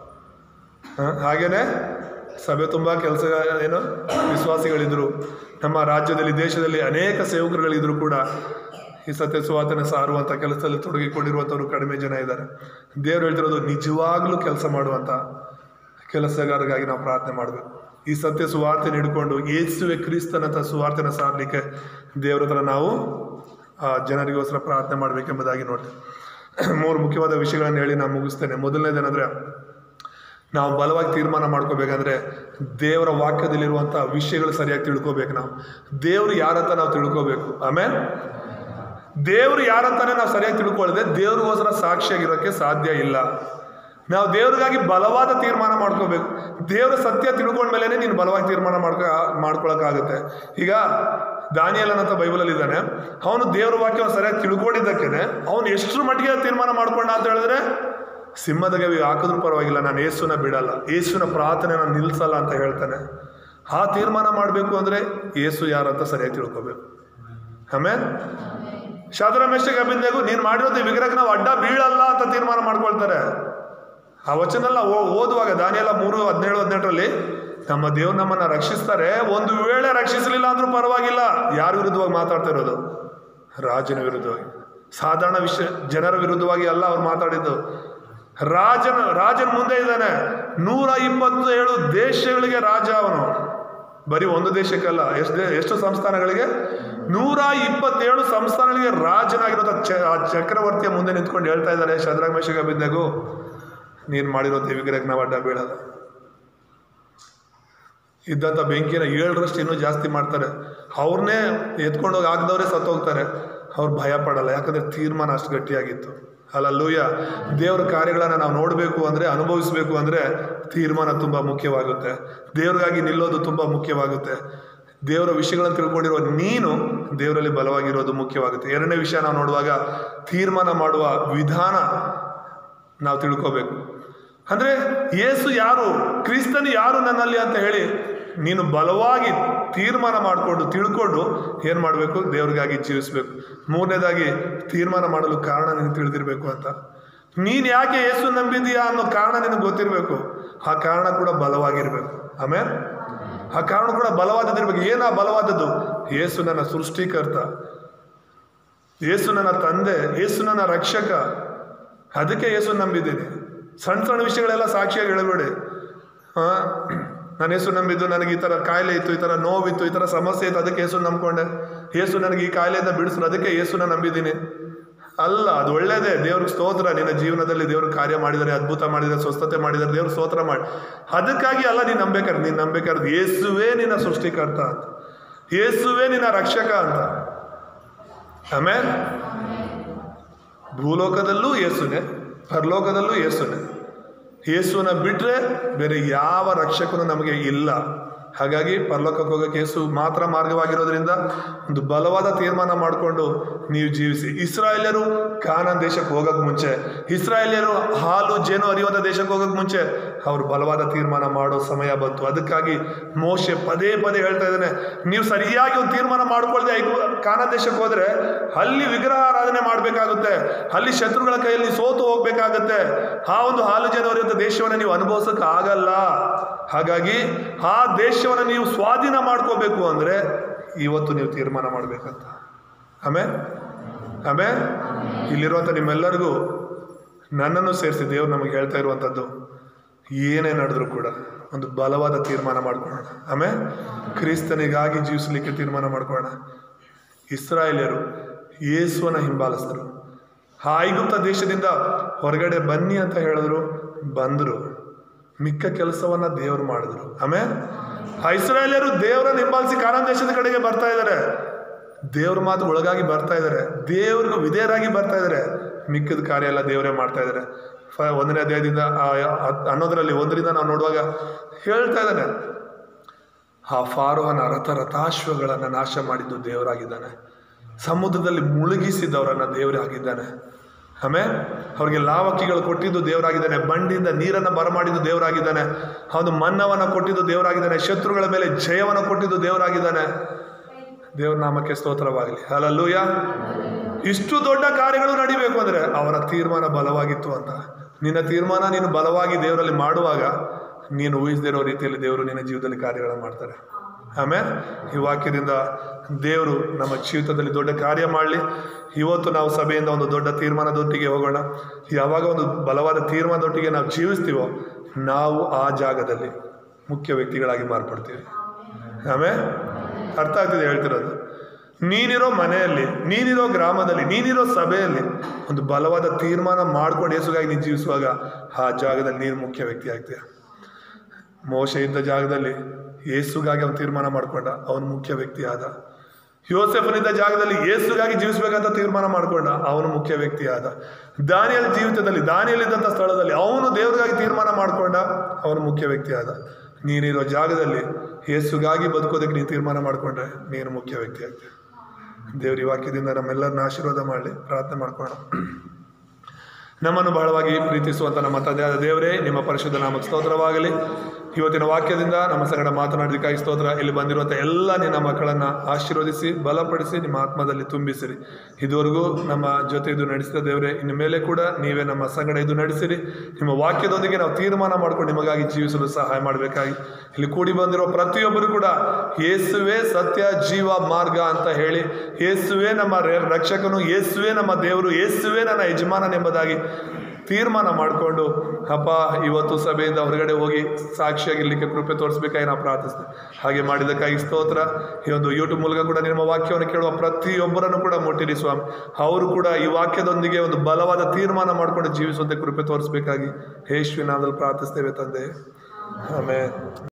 ಹ? ಹಾಗೇನೆ ಸಭೆ ತುಂಬ ಕೆಲಸ ಏನು ವಿಶ್ವಾಸಿಗಳಿದ್ರು ನಮ್ಮ ರಾಜ್ಯದಲ್ಲಿ ದೇಶದಲ್ಲಿ ಅನೇಕ ಸೇವಕರುಗಳಿದ್ರು ಕೂಡ ಈ ಸತ್ಯ ಸುವಾತನ ಸಾರುವಂಥ ಕೆಲಸದಲ್ಲಿ ತೊಡಗಿಕೊಂಡಿರುವಂಥವ್ರು ಕಡಿಮೆ ಜನ ಇದ್ದಾರೆ ದೇವ್ರು ಹೇಳ್ತಿರೋದು ನಿಜವಾಗ್ಲೂ ಕೆಲಸ ಮಾಡುವಂಥ ಕೆಲಸಗಾರರಿಗಾಗಿ ನಾವು ಪ್ರಾರ್ಥನೆ ಮಾಡಬೇಕು ಈ ಸತ್ಯ ಸುವಾರ್ತೆ ಹಿಡ್ಕೊಂಡು ಯೇಸುವೆ ಕ್ರಿಸ್ತನಂತ ಸುವಾರ್ತೆನ ಸಾರಲಿಕ್ಕೆ ದೇವ್ರ ಹತ್ರ ನಾವು ಆ ಜನರಿಗೋಸ್ಕರ ಪ್ರಾರ್ಥನೆ ಮಾಡಬೇಕೆಂಬುದಾಗಿ ನೋಡಿ ಮೂರು ಮುಖ್ಯವಾದ ವಿಷಯಗಳನ್ನು ಹೇಳಿ ನಾನು ಮುಗಿಸ್ತೇನೆ ಮೊದಲನೇದೇನೆಂದ್ರೆ ನಾವು ಬಲವಾಗಿ ತೀರ್ಮಾನ ಮಾಡ್ಕೋಬೇಕಂದ್ರೆ ದೇವರ ವಾಕ್ಯದಲ್ಲಿರುವಂಥ ವಿಷಯಗಳು ಸರಿಯಾಗಿ ತಿಳ್ಕೊಬೇಕು ನಾವು ದೇವರು ಯಾರಂತ ನಾವು ತಿಳ್ಕೋಬೇಕು ಆಮೇಲೆ ದೇವರು ಯಾರಂತಾನೆ ನಾವು ಸರಿಯಾಗಿ ತಿಳ್ಕೊಳ್ಳದೆ ದೇವ್ರಿಗೋಸ್ಕರ ಸಾಕ್ಷಿಯಾಗಿರೋಕ್ಕೆ ಸಾಧ್ಯ ಇಲ್ಲ ನಾವು ದೇವ್ರಿಗಾಗಿ ಬಲವಾದ ತೀರ್ಮಾನ ಮಾಡ್ಕೋಬೇಕು ದೇವರ ಸತ್ಯ ತಿಳ್ಕೊಂಡ್ಮೇಲೆ ನೀನು ಬಲವಾಗಿ ತೀರ್ಮಾನ ಮಾಡ್ಕೊ ಮಾಡ್ಕೊಳಕ್ಕಾಗುತ್ತೆ ಈಗ ದಾನಿಯಲನ್ ಅಂತ ಬೈಬಲಲ್ಲಿ ಇದ್ದಾನೆ ಅವನು ದೇವ್ರ ವಾಕ್ಯವನ್ನು ಸರಿಯಾಗಿ ತಿಳ್ಕೊಂಡಿದ್ದಕ್ಕೇನೆ ಅವನು ಎಷ್ಟರ ಮಟ್ಟಿಗೆ ತೀರ್ಮಾನ ಮಾಡ್ಕೊಂಡ ಅಂತ ಹೇಳಿದ್ರೆ ಸಿಂಹದ ಗವಿ ಹಾಕಿದ್ರೂ ಪರವಾಗಿಲ್ಲ ನಾನು ಏಸುನ ಬಿಡಲ್ಲ ಏಸುನ ಪ್ರಾರ್ಥನೆ ನಾನು ನಿಲ್ಸಲ್ಲ ಅಂತ ಹೇಳ್ತಾನೆ ಆ ತೀರ್ಮಾನ ಮಾಡಬೇಕು ಅಂದ್ರೆ ಏಸು ಯಾರಂತ ಸರಿಯಾಗಿ ತಿಳ್ಕೊಬೇಕು ಆಮೇಲೆ ಶಾದ್ರ ಮೆಷ್ಟಕ್ಕೆ ಅಭಿಂದೆಗೂ ನೀನು ಮಾಡಿರೋದು ಈ ವಿಗ್ರಹಕ್ಕೆ ನಾವು ಅಡ್ಡ ಬೀಳಲ್ಲ ಅಂತ ತೀರ್ಮಾನ ಮಾಡ್ಕೊಳ್ತಾರೆ ಆ ವಚನೆಲ್ಲ ಓ- ಓದುವಾಗ ದಾನಿಯೆಲ್ಲ ಮೂರು ಹದಿನೇಳು ಹದಿನೆಂಟರಲ್ಲಿ ನಮ್ಮ ದೇವ್ರು ನಮ್ಮನ್ನ ರಕ್ಷಿಸ್ತಾರೆ ಒಂದು ವೇಳೆ ರಕ್ಷಿಸಲಿಲ್ಲ ಅಂದ್ರೂ ಪರವಾಗಿಲ್ಲ ಯಾರ ವಿರುದ್ಧವಾಗಿ ಮಾತಾಡ್ತಾ ಇರೋದು ರಾಜನ ವಿರುದ್ಧವಾಗಿ ಸಾಧಾರಣ ವಿಷಯ ಜನರ ವಿರುದ್ಧವಾಗಿ ಅಲ್ಲ ಅವ್ರು ಮಾತಾಡಿದ್ದು ರಾಜನ ರಾಜನ ಮುಂದೆ ಇದ್ದಾನೆ ನೂರ ಇಪ್ಪತ್ತೇಳು ದೇಶಗಳಿಗೆ ರಾಜ ಅವನು ಬರೀ ಒಂದು ದೇಶಕ್ಕಲ್ಲ ಎಷ್ಟು ದೇ- ಎಷ್ಟು ಸಂಸ್ಥಾನಗಳಿಗೆ ನೂರ ಇಪ್ಪತ್ತೇಳು ಸಂಸ್ಥಾನಗಳಿಗೆ ರಾಜನಾಗಿರೋ ಆ ಚಕ್ರವರ್ತಿಯ ಮುಂದೆ ನಿಂತ್ಕೊಂಡು ಹೇಳ್ತಾ ಇದ್ದಾರೆ ಶದ್ರಾಗ ಮೇಷಗ ಬಿದ್ದಾಗೂ ನೀನು ಮಾಡಿರೋ ವಿಗ್ರಹಕ್ಕೆ ನಾವು ಅಡ್ಡ ಬೀಳಲ್ಲ ಇದ್ದಂಥ ಬೆಂಕಿನ ಏಳರಷ್ಟು ಇನ್ನೂ ಜಾಸ್ತಿ ಮಾಡ್ತಾರೆ ಅವ್ರನ್ನೇ ಎತ್ಕೊಂಡೋಗಿ ಹಾಕ್ದವ್ರೆ ಸತ್ತೋಗ್ತಾರೆ ಅವ್ರು ಭಯ ಪಡಲ್ಲ ಯಾಕಂದ್ರೆ ತೀರ್ಮಾನ ಅಷ್ಟು ಗಟ್ಟಿಯಾಗಿತ್ತು ಅಲ್ಲಲ್ಲೂಯ ದೇವರ ಕಾರ್ಯಗಳನ್ನು ನಾವು ನೋಡಬೇಕು ಅಂದರೆ ಅನುಭವಿಸಬೇಕು ಅಂದರೆ ತೀರ್ಮಾನ ತುಂಬ ಮುಖ್ಯವಾಗುತ್ತೆ ದೇವ್ರಿಗಾಗಿ ನಿಲ್ಲೋದು ತುಂಬ ಮುಖ್ಯವಾಗುತ್ತೆ ದೇವರ ವಿಷಯಗಳನ್ನು ತಿಳ್ಕೊಂಡಿರುವ ನೀನು ದೇವರಲ್ಲಿ ಬಲವಾಗಿರೋದು ಮುಖ್ಯವಾಗುತ್ತೆ ಎರಡನೇ ವಿಷಯ ನಾವು ನೋಡುವಾಗ ತೀರ್ಮಾನ ಮಾಡುವ ವಿಧಾನ ನಾವು ತಿಳ್ಕೋಬೇಕು ಅಂದ್ರೆ ಯೇಸು ಯಾರು ಕ್ರಿಸ್ತನು ಯಾರು ನನ್ನಲ್ಲಿ ಅಂತ ಹೇಳಿ ನೀನು ಬಲವಾಗಿ ತೀರ್ಮಾನ ಮಾಡಿಕೊಂಡು ತಿಳ್ಕೊಂಡು ಏನು ಮಾಡಬೇಕು ದೇವ್ರಿಗಾಗಿ ಜೀವಿಸ್ಬೇಕು ಮೂರನೇದಾಗಿ ತೀರ್ಮಾನ ಮಾಡಲು ಕಾರಣ ನೀನು ತಿಳಿದಿರಬೇಕು ಅಂತ ನೀನು ಯಾಕೆ ಯೇಸು ನಂಬಿದೀಯಾ ಅನ್ನೋ ಕಾರಣ ನಿನಗೆ ಗೊತ್ತಿರಬೇಕು ಆ ಕಾರಣ ಕೂಡ ಬಲವಾಗಿರ್ಬೇಕು ಆಮೇಲೆ ಆ ಕಾರಣ ಕೂಡ ಬಲವಾದದಿರ್ಬೇಕು ಏನಾ ಬಲವಾದದ್ದು ಯೇಸು ನನ್ನ ಸೃಷ್ಟಿಕರ್ತ ಯೇಸು ನನ್ನ ತಂದೆ ಯೇಸು ನನ್ನ ರಕ್ಷಕ ಅದಕ್ಕೆ ಯೇಸು ನಂಬಿದ್ದೀನಿ ಸಣ್ಣ ಸಣ್ಣ ವಿಷಯಗಳೆಲ್ಲ ಸಾಕ್ಷಿಯಾಗಿ ಹೇಳಬೇಡಿ ಹಾ ನಾನು ಯೇಸು ನಂಬಿದ್ದು ನನಗೆ ಈ ಥರ ಕಾಯಿಲೆ ಇತ್ತು ಈ ಥರ ನೋವಿತ್ತು ಈ ಥರ ಸಮಸ್ಯೆ ಇತ್ತು ಅದಕ್ಕೆ ಯೇಸು ನಂಬ್ಕೊಂಡೆ ಯೇಸು ನನಗೆ ಈ ಕಾಯಿಲೆಯಿಂದ ಬಿಡಿಸಿದ್ರು ಅದಕ್ಕೆ ಯೇಸುನ ನಂಬಿದ್ದೀನಿ ಅಲ್ಲ ಅದು ಒಳ್ಳೇದೇ ದೇವ್ರಿಗೆ ಸ್ತೋತ್ರ ನಿನ್ನ ಜೀವನದಲ್ಲಿ ದೇವ್ರು ಕಾರ್ಯ ಮಾಡಿದರೆ ಅದ್ಭುತ ಮಾಡಿದರೆ ಸ್ವಸ್ಥತೆ ಮಾಡಿದರೆ ದೇವ್ರು ಸ್ತೋತ್ರ ಮಾಡಿ ಅದಕ್ಕಾಗಿ ಅಲ್ಲ ನೀನು ನಂಬೇಕಾದ್ರೆ ನೀನು ನಂಬೇಕಾದ್ರೆ ಯೇಸುವೇ ನಿನ್ನ ಸೃಷ್ಟಿಕರ್ತ ಅಂತ ಯೇಸುವೇ ನಿನ್ನ ರಕ್ಷಕ ಅಂತ ಆಮೇಲೆ ಭೂಲೋಕದಲ್ಲೂ ಯೇಸುನೆ ಪರಲೋಕದಲ್ಲೂ ಯೇಸುನೆ ಯೇಸುನ ಬಿಟ್ರೆ ಬೇರೆ ಯಾವ ರಕ್ಷಕನು ನಮಗೆ ಇಲ್ಲ ಹಾಗಾಗಿ ಪರಲೋಕಕ್ಕೆ ಹೋಗೋಕೆ ಯೇಸು ಮಾತ್ರ ಮಾರ್ಗವಾಗಿರೋದ್ರಿಂದ ಒಂದು ಬಲವಾದ ತೀರ್ಮಾನ ಮಾಡಿಕೊಂಡು ನೀವು ಜೀವಿಸಿ ಇಸ್ರಾಯೇಲ್ಯರು ಕಾನಾನ್ ದೇಶಕ್ಕೆ ಹೋಗಕ್ಕೆ ಮುಂಚೆ ಇಸ್ರಾಯೇಲ್ಯರು ಹಾಲು ಜೇನು ಹರಿಯುವಂಥ ದೇಶಕ್ಕೆ ಹೋಗಕ್ಕೆ ಮುಂಚೆ ಅವರು ಬಲವಾದ ತೀರ್ಮಾನ ಮಾಡೋ ಸಮಯ ಬಂತು ಅದಕ್ಕಾಗಿ ಮೋಶೆ ಪದೇ ಪದೇ ಹೇಳ್ತಾ ಇದ್ದಾನೆ ನೀವು ಸರಿಯಾಗಿ ಒಂದು ತೀರ್ಮಾನ ಮಾಡ್ಕೊಳ್ದೆ ಐಗು ಕಾನಾನ್ ದೇಶಕ್ಕೆ ಹೋದ್ರೆ ಅಲ್ಲಿ ವಿಗ್ರಹ ಆರಾಧನೆ ಮಾಡಬೇಕಾಗುತ್ತೆ ಅಲ್ಲಿ ಶತ್ರುಗಳ ಕೈಯಲ್ಲಿ ಸೋತು ಹೋಗ್ಬೇಕಾಗತ್ತೆ ಆ ಒಂದು ಹಾಲು ಜೇನು ಹರಿಯುವಂಥ ದೇಶವನ್ನು ನೀವು ಅನುಭವಿಸಕ್ಕೆ ಆಗಲ್ಲ ಹಾಗಾಗಿ ಆ ದೇಶವನ್ನು ನೀವು ಸ್ವಾಧೀನ ಮಾಡ್ಕೋಬೇಕು ಅಂದ್ರೆ ಇವತ್ತು ನೀವು ತೀರ್ಮಾನ ಮಾಡ್ಬೇಕಂತ ಆಮೇಲೆ ಆಮೇಲೆ ಇಲ್ಲಿರುವಂಥ ನಿಮ್ಮೆಲ್ಲರಿಗೂ ನನ್ನನ್ನು ಸೇರಿಸಿ ದೇವ್ರು ನಮಗೆ ಹೇಳ್ತಾ ಇರುವಂಥದ್ದು ಏನೇ ನಡೆದ್ರು ಕೂಡ ಒಂದು ಬಲವಾದ ತೀರ್ಮಾನ ಮಾಡ್ಕೊಳ್ಳೋಣ ಆಮೇಲೆ ಕ್ರಿಸ್ತನಿಗಾಗಿ ಜೀವಿಸಲಿಕ್ಕೆ ತೀರ್ಮಾನ ಮಾಡ್ಕೊಳ್ಳೋಣ ಇಸ್ರಾಯೇಲ್ಯರು ಯೇಸುವನ ಹಿಂಬಾಲಿಸಿದ್ರು ಆ ಐಗುಪ್ತ ದೇಶದಿಂದ ಹೊರಗಡೆ ಬನ್ನಿ ಅಂತ ಹೇಳಿದ್ರು ಬಂದರು ಮಿಕ್ಕ ಕೆಲಸವನ್ನ ದೇವರು ಮಾಡಿದ್ರು ಆಮೇಲೆ ಆ ಇಸ್ರಾಯೇಲ್ಯರು ದೇವರನ್ನ ಹಿಂಬಾಲಿಸಿ ಕಾನಾನ್ ದೇಶದ ಕಡೆಗೆ ಬರ್ತಾ ಇದ್ದಾರೆ ದೇವ್ರ ಮಾತು ಒಳಗಾಗಿ ಬರ್ತಾ ಇದ್ದಾರೆ ದೇವ್ರಿಗೂ ವಿಧೇಯರಾಗಿ ಬರ್ತಾ ಇದ್ದಾರೆ ಮಿಕ್ಕಿದ ಕಾರ್ಯ ಎಲ್ಲ ದೇವರೇ ಮಾಡ್ತಾ ಇದ್ದಾರೆ ಫ ಒಂದನೇ ಅಧ್ಯಾಯದಿಂದ ಆ ಹತ್- ಹನ್ನೊಂದರಲ್ಲಿ ಒಂದರಿಂದ ನಾವು ನೋಡುವಾಗ ಹೇಳ್ತಾ ಇದ್ದಾನೆ ಆ ಫಾರೋಹನ ರಥ ರಥಾಶ್ವಗಳನ್ನು ನಾಶ ಮಾಡಿದ್ದು ದೇವರಾಗಿದ್ದಾನೆ ಸಮುದ್ರದಲ್ಲಿ ಮುಳುಗಿಸಿದವರನ್ನ ದೇವರಾಗಿದ್ದಾನೆ ಆಮೇಲೆ ಅವ್ರಿಗೆ ಲಾವಕ್ಕಿಗಳು ಕೊಟ್ಟಿದ್ದು ದೇವರಾಗಿದ್ದಾನೆ ಬಂಡಿಯಿಂದ ನೀರನ್ನು ಬರಮಾಡಿದ್ದು ದೇವರಾಗಿದ್ದಾನೆ ಅವನು ಮನ್ನವನ್ನು ಕೊಟ್ಟಿದ್ದು ದೇವರಾಗಿದ್ದಾನೆ ಶತ್ರುಗಳ ಮೇಲೆ ಜಯವನ್ನು ಕೊಟ್ಟಿದ್ದು ದೇವರಾಗಿದ್ದಾನೆ ದೇವ್ರ ನಾಮಕ್ಕೆ ಸ್ತೋತ್ರವಾಗಲಿ ಅಲ್ಲಲ್ಲೂಯ ಇಷ್ಟು ದೊಡ್ಡ ಕಾರ್ಯಗಳು ನಡಿಬೇಕು ಅಂದ್ರೆ ಅವರ ತೀರ್ಮಾನ ಬಲವಾಗಿತ್ತು ಅಂತ ನಿನ್ನ ತೀರ್ಮಾನ ನೀನು ಬಲವಾಗಿ ದೇವರಲ್ಲಿ ಮಾಡುವಾಗ ನೀನು ಊಹಿಸದಿರೋ ರೀತಿಯಲ್ಲಿ ದೇವರು ನಿನ್ನ ಜೀವಿತದಲ್ಲಿ ಕಾರ್ಯಗಳನ್ನು ಮಾಡ್ತಾರೆ ಆಮೇಲೆ ಈ ವಾಕ್ಯದಿಂದ ದೇವರು ನಮ್ಮ ಜೀವಿತದಲ್ಲಿ ದೊಡ್ಡ ಕಾರ್ಯ ಮಾಡಲಿ ಇವತ್ತು ನಾವು ಸಭೆಯಿಂದ ಒಂದು ದೊಡ್ಡ ತೀರ್ಮಾನದೊಟ್ಟಿಗೆ ಹೋಗೋಣ ಯಾವಾಗ ಒಂದು ಬಲವಾದ ತೀರ್ಮಾನದೊಟ್ಟಿಗೆ ನಾವು ಜೀವಿಸ್ತೀವೋ ನಾವು ಆ ಜಾಗದಲ್ಲಿ ಮುಖ್ಯ ವ್ಯಕ್ತಿಗಳಾಗಿ ಮಾರ್ಪಡ್ತೀವಿ ಆಮೇಲೆ ಅರ್ಥ ಆಗ್ತಿದೆ ಹೇಳ್ತಿರೋದು ನೀನಿರೋ ಮನೆಯಲ್ಲಿ ನೀನಿರೋ ಗ್ರಾಮದಲ್ಲಿ ನೀನಿರೋ ಸಭೆಯಲ್ಲಿ ಒಂದು ಬಲವಾದ ತೀರ್ಮಾನ ಮಾಡ್ಕೊಂಡು ಯೇಸುಗಾಗಿ ನೀನು ಜೀವಿಸುವಾಗ ಆ ಜಾಗದಲ್ಲಿ ನೀನು ಮುಖ್ಯ ವ್ಯಕ್ತಿ ಆಗ್ತೀಯ ಮೋಶ ಇದ್ದ ಜಾಗದಲ್ಲಿ ಯೇಸುಗಾಗಿ ಅವನು ತೀರ್ಮಾನ ಮಾಡ್ಕೊಂಡ ಅವನು ಮುಖ್ಯ ವ್ಯಕ್ತಿ ಆದ ಯೋಸೆಫನಿದ್ದ ಜಾಗದಲ್ಲಿ ಯೇಸುಗಾಗಿ ಜೀವಿಸ್ಬೇಕಂತ ತೀರ್ಮಾನ ಮಾಡ್ಕೊಂಡ ಅವನು ಮುಖ್ಯ ವ್ಯಕ್ತಿ ಆದ ದಾನಿಯಲ್ ಜೀವಿತದಲ್ಲಿ ದಾನಿಯಲ್ಲಿದ್ದಂಥ ಸ್ಥಳದಲ್ಲಿ ಅವನು ದೇವ್ರಿಗಾಗಿ ತೀರ್ಮಾನ ಮಾಡ್ಕೊಂಡ ಅವನು ಮುಖ್ಯ ವ್ಯಕ್ತಿ ಆದ ನೀನಿರೋ ಜಾಗದಲ್ಲಿ ಯೇಸುಗಾಗಿ ಬದುಕೋದಕ್ಕೆ ನೀನು ತೀರ್ಮಾನ ಮಾಡ್ಕೊಂಡ್ರೆ ನೀನು ಮುಖ್ಯ ವ್ಯಕ್ತಿ ಆಗ್ತೀಯ ದೇವ್ರ ಈ ವಾಕ್ಯದಿಂದ ನಮ್ಮೆಲ್ಲರನ್ನ ಆಶೀರ್ವಾದ ಮಾಡಲಿ ಪ್ರಾರ್ಥನೆ ಮಾಡ್ಕೊಳ್ಳೋಣ ನಮ್ಮನ್ನು ಬಹಳವಾಗಿ ಪ್ರೀತಿಸುವಂತ ನಮ್ಮ ತಂದೆಯಾದ ದೇವರೇ ನಿಮ್ಮ ಪರಿಶುದ್ಧ ನಾಮಕ್ಕೆ ಸ್ತೋತ್ರವಾಗಲಿ ಇವತ್ತಿನ ವಾಕ್ಯದಿಂದ ನಮ್ಮ ಸಂಗಡ ಮಾತನಾಡಲಿಕ್ಕಾಗಿ ಸ್ತೋತ್ರ ಇಲ್ಲಿ ಬಂದಿರುವಂಥ ಎಲ್ಲ ನಿನ್ನ ಮಕ್ಕಳನ್ನ ಆಶೀರ್ವದಿಸಿ ಬಲಪಡಿಸಿ ನಿಮ್ಮ ಆತ್ಮದಲ್ಲಿ ತುಂಬಿಸಿರಿ ಇದುವರೆಗೂ ನಮ್ಮ ಜೊತೆ ಇದು ನಡೆಸಿದ ದೇವರೇ ಇನ್ನು ಮೇಲೆ ಕೂಡ ನೀವೇ ನಮ್ಮ ಸಂಗಡ ಇದು ನಡೆಸಿರಿ ನಿಮ್ಮ ವಾಕ್ಯದೊಂದಿಗೆ ನಾವು ತೀರ್ಮಾನ ಮಾಡ್ಕೊಂಡು ನಿಮಗಾಗಿ ಜೀವಿಸಲು ಸಹಾಯ ಮಾಡಬೇಕಾಗಿ ಇಲ್ಲಿ ಕೂಡಿ ಬಂದಿರೋ ಪ್ರತಿಯೊಬ್ಬರು ಕೂಡ ಯೇಸುವೆ ಸತ್ಯ ಜೀವ ಮಾರ್ಗ ಅಂತ ಹೇಳಿ ಯೇಸುವೆ ನಮ್ಮ ರೆ- ರಕ್ಷಕನು ಯೇಸುವೆ ನಮ್ಮ ದೇವರು ಯೇಸುವೆ ನನ್ನ ಯಜಮಾನನೆಂಬುದಾಗಿ ತೀರ್ಮಾನ ಮಾಡಿಕೊಂಡು ಅಪ್ಪ ಇವತ್ತು ಸಭೆಯಿಂದ ಹೊರಗಡೆ ಹೋಗಿ ಸಾಕ್ಷಿಯಾಗಿರ್ಲಿಕ್ಕೆ ಕೃಪೆ ತೋರಿಸ್ಬೇಕಾಗಿ ನಾವು ಪ್ರಾರ್ಥಿಸ್ತೇವೆ ಹಾಗೆ ಮಾಡಿದ್ದಕ್ಕಾಗಿ ಸ್ತೋತ್ರ ಈ ಒಂದು ಯೂಟ್ಯೂಬ್ ಮೂಲಕ ಕೂಡ ನಿಮ್ಮ ವಾಕ್ಯವನ್ನು ಕೇಳುವ ಪ್ರತಿಯೊಬ್ಬರನ್ನು ಕೂಡ ಮುಟ್ಟಿರಿ ಸ್ವಾಮಿ ಅವರು ಕೂಡ ಈ ವಾಕ್ಯದೊಂದಿಗೆ ಒಂದು ಬಲವಾದ ತೀರ್ಮಾನ ಮಾಡಿಕೊಂಡು ಜೀವಿಸುವಂತೆ ಕೃಪೆ ತೋರಿಸ್ಬೇಕಾಗಿ ಯೇಸುವಿನ ನಾಮದಲ್ಲಿ ಪ್ರಾರ್ಥಿಸ್ತೇವೆ ತಂದೆ ಆಮೇಲೆ